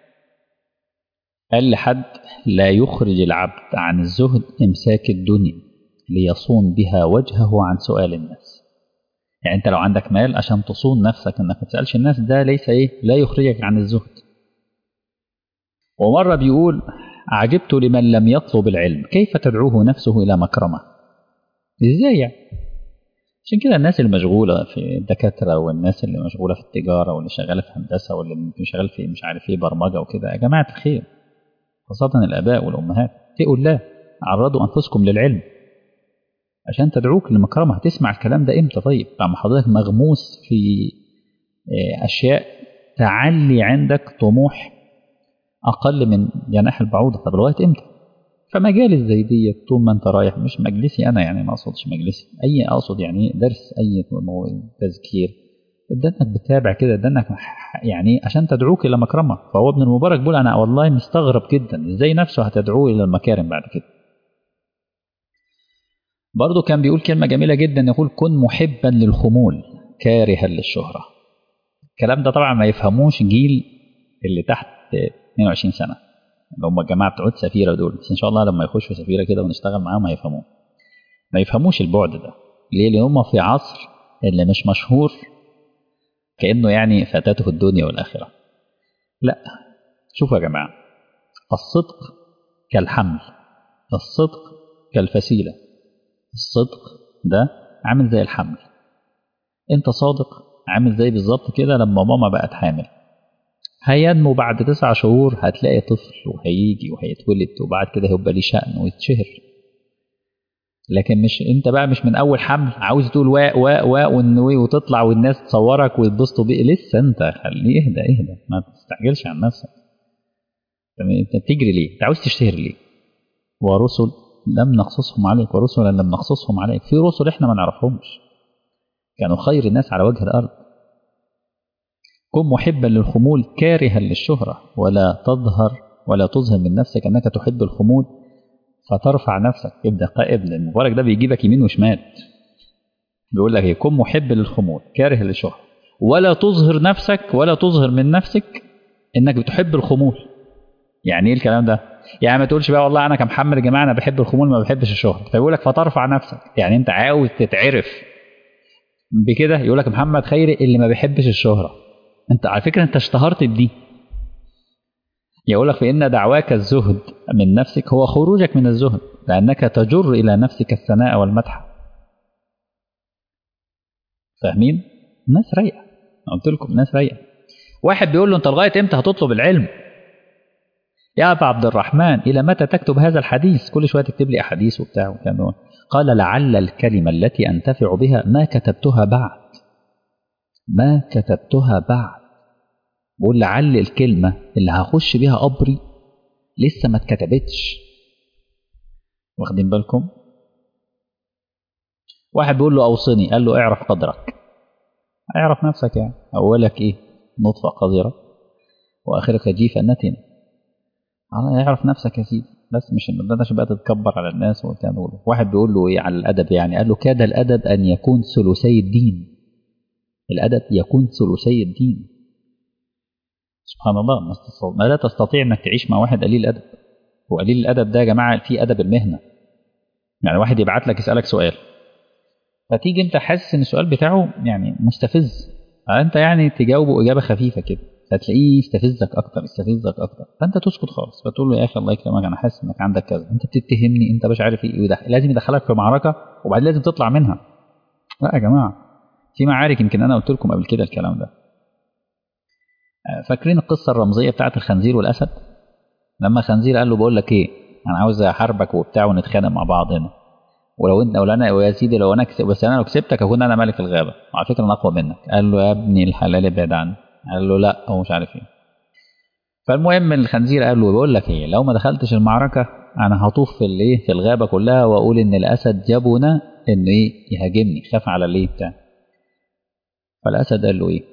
قال لحد لا يخرج العبد عن الزهد إمساك الدنيا ليصون بها وجهه عن سؤال الناس يعني أنت لو عندك مال عشان تصون نفسك أنك ما تسألش الناس ده ليس إيه لا يخرجك عن الزهد ومرة بيقول عجبت لمن لم يطلب العلم كيف تدعوه نفسه إلى مكرمة إزاي يعني عشان كده الناس اللي مشغولة في الدكاترة والناس اللي مشغولة في التجارة واللي شغالة في هندسة واللي شغال في مش عارف ايه برمجة وكده يا جماعة الخير خاصة الآباء والأمهات اتقوا الله عرضوا أنفسكم للعلم عشان تدعوك للمكرمة هتسمع الكلام ده إمتى طيب لما حضرتك مغموس في أشياء تعلي عندك طموح أقل من جناح البعوضة طب لغاية إمتى فمجالس زي دي طول ما أنت رايح مش مجلسي أنا يعني ما أقصدش مجلسي أي أقصد يعني درس أي تذكير ده انك بتتابع ده ده انك يعني عشان تدعوك الى مكرمه فهو ابن المبارك بيقول انا والله مستغرب جدا ازاي نفسه هتدعوه الى المكارم بعد كده برضه كان بيقول كلمة جميلة جدا يقول كن محبا للخمول كارها للشهرة الكلام ده طبعا ما يفهموش جيل اللي تحت 22 سنة اللي هم الجماعة بتوع سفيرة دول بس إن شاء الله لما يخشوا سفيرة كده ونشتغل معاهم هيفهموه ما يفهموش البعد ده ليه؟ لأن هم في عصر اللي مش مشهور كأنه يعني فاتته الدنيا والآخرة لا شوفوا يا جماعة الصدق كالحمل الصدق كالفسيلة الصدق ده عامل زي الحمل انت صادق عامل زي بالظبط كده لما ماما بقت حامل هينمو بعد تسع شهور هتلاقي طفل وهيجي وهيتولد وبعد كده هيبقى ليه شأن ويتشهر لكن مش انت بقى مش من اول حمل عاوز تقول واء واء واء وتطلع والناس تصورك ويتبسطوا بيه لسه انت خليه اهدى اهدى ما تستعجلش عن نفسك انت بتجري ليه؟ انت عاوز تشتهر ليه؟ ورسل لم نقصصهم عليك ورسلا لم نقصصهم عليك في رسل احنا ما نعرفهمش كانوا خير الناس على وجه الارض كن محبا للخمول كارها للشهرة ولا تظهر ولا تظهر من نفسك أنك تحب الخمول فترفع نفسك ابن ابن المبارك ده بيجيبك يمين وشمال بيقول لك ايه كن محب للخمول كاره للشهرة ولا تظهر نفسك ولا تظهر من نفسك انك بتحب الخمول يعني ايه الكلام ده يعني ما تقولش بقى والله انا كمحمد يا جماعه انا بحب الخمول ما بحبش الشهرة فيقول لك فترفع نفسك يعني انت عاوز تتعرف بكده يقول لك محمد خيري اللي ما بيحبش الشهرة انت على فكره انت اشتهرت بدي يقول لك فإن دعواك الزهد من نفسك هو خروجك من الزهد لأنك تجر إلى نفسك الثناء والمدح فاهمين؟ ناس رايقة قلت لكم ناس رايقة واحد بيقول له أنت لغاية إمتى هتطلب العلم؟ يا أبا عبد الرحمن إلى متى تكتب هذا الحديث؟ كل شوية تكتب لي أحاديث وبتاع وكلام قال لعل الكلمة التي أنتفع بها ما كتبتها بعد ما كتبتها بعد بقول لعل الكلمة اللي هخش بيها قبري لسه ما اتكتبتش واخدين بالكم واحد بيقول له أوصني قال له اعرف قدرك اعرف نفسك يعني أولك إيه نطفة قذرة وآخرك جيفة نتنة اعرف نفسك يا سيدي بس مش ما تقدرش بقى تتكبر على الناس وبتاع واحد بيقول له ايه على الادب يعني قال له كاد الادب ان يكون ثلثي الدين الادب يكون ثلثي الدين سبحان الله ما لا تستطيع انك تعيش مع واحد قليل الادب وقليل الادب ده يا جماعه في ادب المهنه يعني واحد يبعت لك يسالك سؤال فتيجي انت حاسس ان السؤال بتاعه يعني مستفز فانت يعني تجاوبه اجابه خفيفه كده فتلاقيه يستفزك اكتر يستفزك اكتر فانت تسكت خالص فتقول له يا اخي الله يكرمك انا حاسس انك عندك كذا انت بتتهمني انت مش عارف ايه ويدخل. لازم يدخلك في معركه وبعدين لازم تطلع منها لا يا جماعه في معارك يمكن انا قلت لكم قبل كده الكلام ده فاكرين القصه الرمزيه بتاعت الخنزير والاسد لما خنزير قال له بقول لك ايه انا عاوز احاربك وبتاع ونتخانق مع بعض هنا ولو انت لو انا يا سيدي لو انا كسب بس انا لو كسبتك اكون انا ملك الغابه وعلى فكره انا اقوى منك قال له يا ابني الحلال ابعد عني قال له لا هو مش عارف ايه فالمهم الخنزير قال له بقول لك ايه لو ما دخلتش المعركه انا هطوف في الايه في الغابه كلها واقول ان الاسد جابنا انه ايه يهاجمني خاف على الايه بتاع فالاسد قال له ايه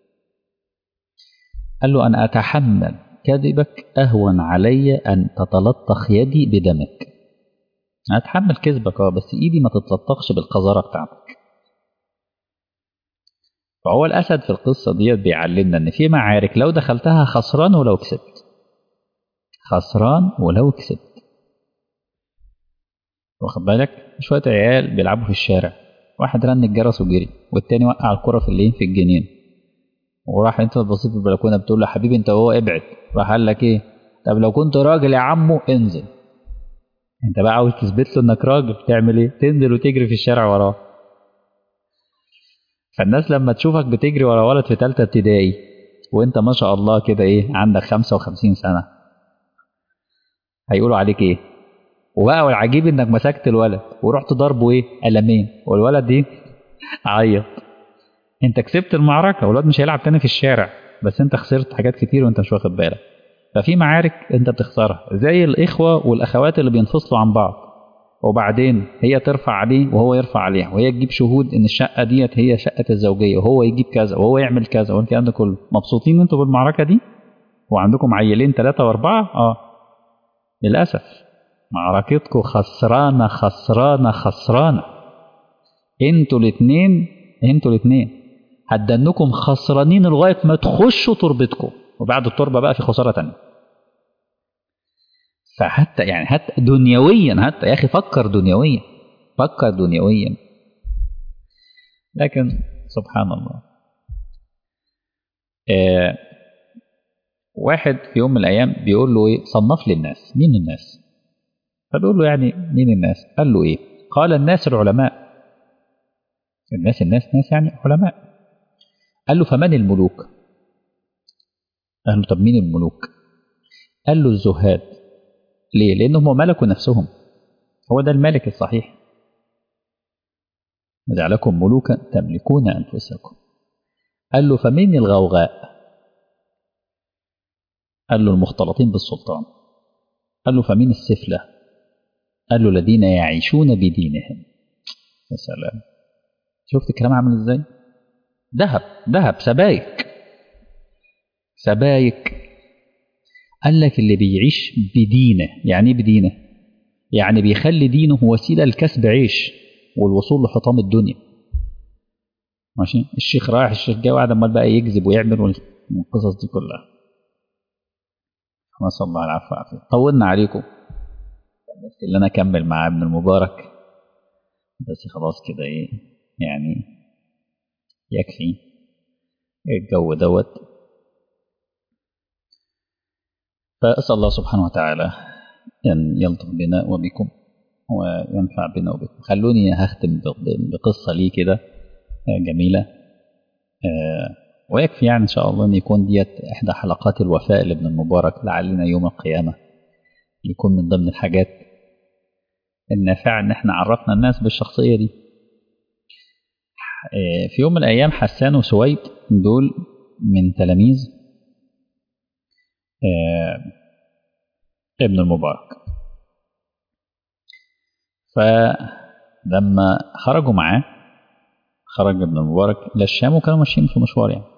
قال له انا اتحمل كذبك اهون علي ان تتلطخ يدي بدمك هتحمل كذبك اه بس ايدي ما تتلطخش بالقذاره بتاعتك فهو الاسد في القصه ديت بيعلمنا ان في معارك لو دخلتها خسران ولو كسبت خسران ولو كسبت واخد بالك شويه عيال بيلعبوا في الشارع واحد رن الجرس وجري والتاني وقع الكره في الايه في الجنين وراح انت بصيت في البلكونه بتقول له حبيبي انت وهو ابعد راح قال لك ايه طب لو كنت راجل يا عمو انزل انت بقى عاوز تثبت له انك راجل تعمل ايه تنزل وتجري في الشارع وراه فالناس لما تشوفك بتجري ورا ولد في ثالثه ابتدائي وانت ما شاء الله كده ايه عندك 55 سنه هيقولوا عليك ايه وبقى والعجيب انك مسكت الولد ورحت ضربه ايه قلمين والولد دي عيط انت كسبت المعركه والولد مش هيلعب تاني في الشارع بس انت خسرت حاجات كتير وانت مش واخد بالك ففي معارك انت بتخسرها زي الاخوه والاخوات اللي بينفصلوا عن بعض وبعدين هي ترفع عليه وهو يرفع عليها وهي تجيب شهود ان الشقه ديت هي شقه الزوجيه وهو يجيب كذا وهو يعمل كذا والكلام ده كله مبسوطين انتوا بالمعركه دي وعندكم عيلين ثلاثه واربعه اه للاسف معركتكم خسرانة خسرانة خسرانة انتوا الاتنين انتوا الاتنين هتدنكم خسرانين لغاية ما تخشوا تربتكم وبعد التربة بقى في خسارة تانية فحتى يعني حتى دنيويا حتى يا أخي فكر دنيويا فكر دنيويا لكن سبحان الله آه واحد في يوم من الأيام بيقول له إيه صنف لي الناس مين الناس فبيقول له يعني مين الناس قال له إيه قال الناس العلماء الناس الناس ناس يعني علماء قال له فمن الملوك قال له طب مين الملوك قال له الزهاد ليه لأنهم ملكوا نفسهم هو ده الملك الصحيح جعلكم ملوكا تملكون أنفسكم قال له فمن الغوغاء قال له المختلطين بالسلطان قال له فمن السفلة قال له الذين يعيشون بدينهم يا سلام شفت الكلام عامل ازاي ذهب ذهب سبايك سبايك قال لك اللي بيعيش بدينه يعني ايه بدينه يعني بيخلي دينه وسيله لكسب عيش والوصول لحطام الدنيا ماشي الشيخ رايح الشيخ جاي وقعد امال بقى يكذب ويعمل والقصص دي كلها نسال الله العفو والعافيه طولنا عليكم نفسي اللي انا اكمل مع ابن المبارك بس خلاص كده ايه يعني يكفي الجو دوت فأسأل الله سبحانه وتعالى أن يلطف بنا وبكم وينفع بنا وبكم خلوني هختم بقصة لي كده جميلة ويكفي يعني إن شاء الله أن يكون ديت إحدى حلقات الوفاء لابن المبارك لعلنا يوم القيامة يكون من ضمن الحاجات النافعة إن إحنا عرفنا الناس بالشخصية دي في يوم من الأيام حسان وسويد دول من تلاميذ ابن المبارك فلما خرجوا معاه خرج ابن المبارك إلى الشام وكانوا ماشيين في مشوار يعني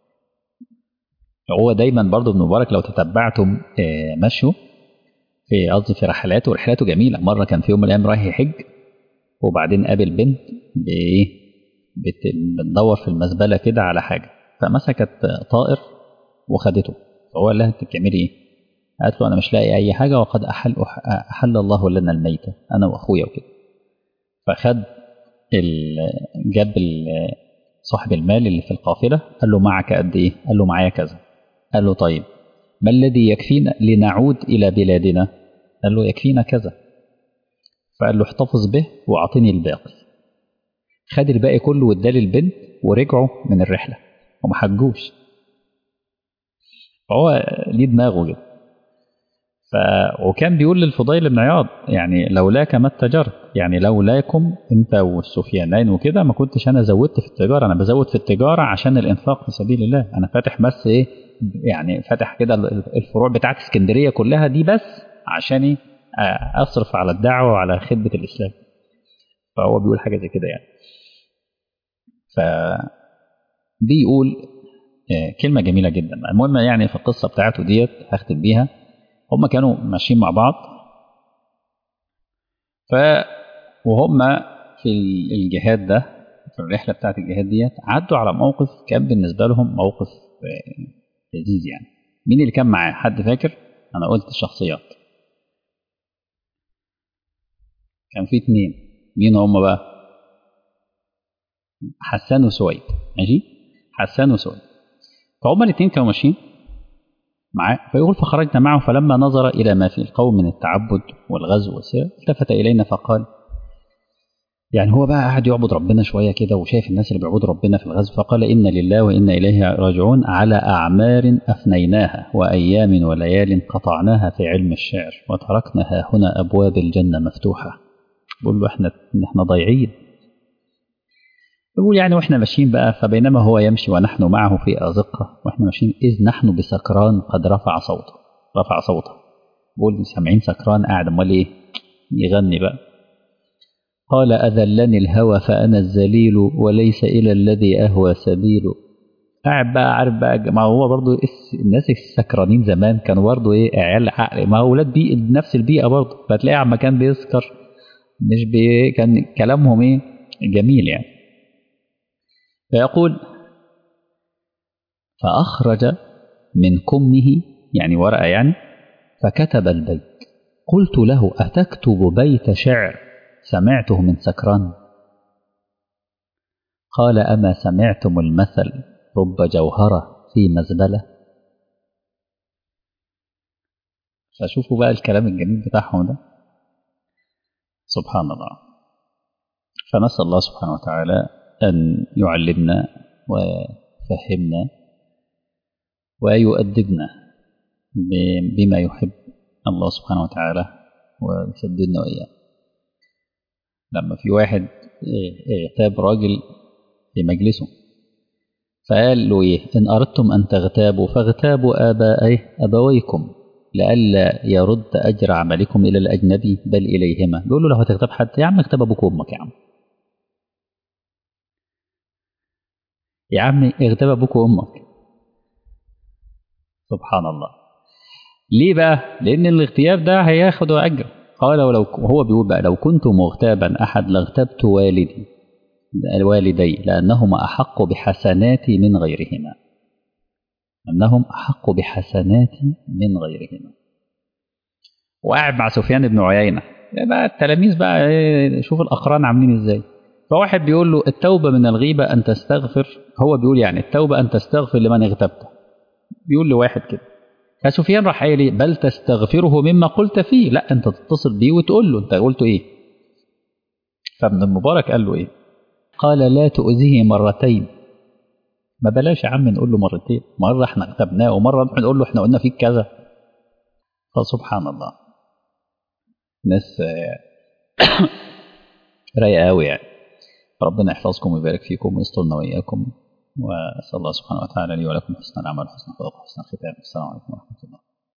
هو دايما برضه ابن المبارك لو تتبعتم مشيه في قصدي في رحلاته ورحلاته جميله مره كان في يوم من الايام رايح يحج وبعدين قابل بنت بايه بتدور في المزبله كده على حاجه فمسكت طائر وخدته فهو قال لها انت بتعملي ايه؟ قالت له انا مش لاقي اي حاجه وقد احل احل الله لنا الميته انا واخويا وكده فخد جاب صاحب المال اللي في القافله قال له معك قد ايه؟ قال له معايا كذا قال له طيب ما الذي يكفينا لنعود الى بلادنا؟ قال له يكفينا كذا فقال له احتفظ به واعطني الباقي خد الباقي كله واداه للبنت ورجعوا من الرحله وما حجوش فهو ليه دماغه كده ف... وكان بيقول للفضيل بن عياض يعني لولاك ما اتجرت يعني لولاكم انت والسفيانين وكده ما كنتش انا زودت في التجاره انا بزود في التجاره عشان الانفاق في سبيل الله انا فاتح بس ايه يعني فاتح كده الفروع بتاعت اسكندريه كلها دي بس عشان ايه اصرف على الدعوه وعلى خدمه الاسلام فهو بيقول حاجه زي كده يعني ف بيقول كلمة جميلة جدا المهم يعني في القصة بتاعته ديت هختم بيها هم كانوا ماشيين مع بعض ف وهم في الجهاد ده في الرحلة بتاعت الجهاد ديت عدوا على موقف كان بالنسبة لهم موقف لذيذ يعني مين اللي كان معاه حد فاكر أنا قلت الشخصيات كان في اتنين مين هم بقى حسان وسويد ماشي حسان وسويد فهما الاثنين كانوا ماشيين معاه فيقول فخرجنا معه فلما نظر إلى ما في القوم من التعبد والغزو والسير التفت إلينا فقال يعني هو بقى قاعد يعبد ربنا شوية كده وشايف الناس اللي بيعبدوا ربنا في الغزو فقال إن لله وإنا إليه راجعون على أعمار أفنيناها وأيام وليال قطعناها في علم الشعر وتركنا هنا أبواب الجنة مفتوحة بقول له إحنا إحنا ضايعين يقول يعني واحنا ماشيين بقى فبينما هو يمشي ونحن معه في أزقة واحنا ماشيين إذ نحن بسكران قد رفع صوته رفع صوته بقول سامعين سكران قاعد امال ايه يغني بقى قال أذلني الهوى فأنا الذليل وليس إلى الذي أهوى سبيل قاعد بقى عارف بقى ما هو برضو الناس السكرانين زمان كانوا برضو ايه عيال عقل ما هو اولاد بيئه نفس البيئه برضو فتلاقي عما كان بيسكر مش بي كان كلامهم ايه جميل يعني فيقول فأخرج من كمه يعني ورقة يعني فكتب البيت قلت له أتكتب بيت شعر سمعته من سكران قال أما سمعتم المثل رب جوهرة في مزبلة فشوفوا بقى الكلام الجميل بتاعهم ده سبحان الله فنسأل الله سبحانه وتعالى أن يعلمنا ويفهمنا ويؤدبنا بما يحب الله سبحانه وتعالى ويسددنا وإياه لما في واحد اغتاب راجل في مجلسه فقال له إيه إن أردتم أن تغتابوا فاغتابوا آباء أبويكم لئلا يرد أجر عملكم إلى الأجنبي بل إليهما بيقول له لو هتغتاب حد يا عم اغتاب أبوك وأمك يا عم يا عم اغتاب أبوك وأمك سبحان الله ليه بقى لأن الاغتياب ده هياخد أجر قال ولو هو بيقول بقى لو كنت مغتابا أحد لاغتبت والدي الوالدي لأنهما أحق بحسناتي من غيرهما أنهم أحق بحسناتي من غيرهما وقاعد مع سفيان بن عيينة بقى التلاميذ بقى شوف الأقران عاملين إزاي فواحد بيقول له التوبة من الغيبة أن تستغفر هو بيقول يعني التوبة أن تستغفر لمن اغتبته بيقول لواحد كده فسفيان راح قايل بل تستغفره مما قلت فيه لا أنت تتصل بيه وتقول له أنت قلت إيه فابن المبارك قال له إيه قال لا تؤذيه مرتين ما بلاش يا عم نقول له مرتين مرة احنا اغتبناه ومرة نقول له احنا قلنا فيك كذا فسبحان الله ناس رايقة قوي يعني ربنا يحفظكم ويبارك فيكم ويسترنا وإياكم وأسأل الله سبحانه وتعالى لي ولكم حسن العمل وحسن الخلق وحسن الختام السلام عليكم ورحمة الله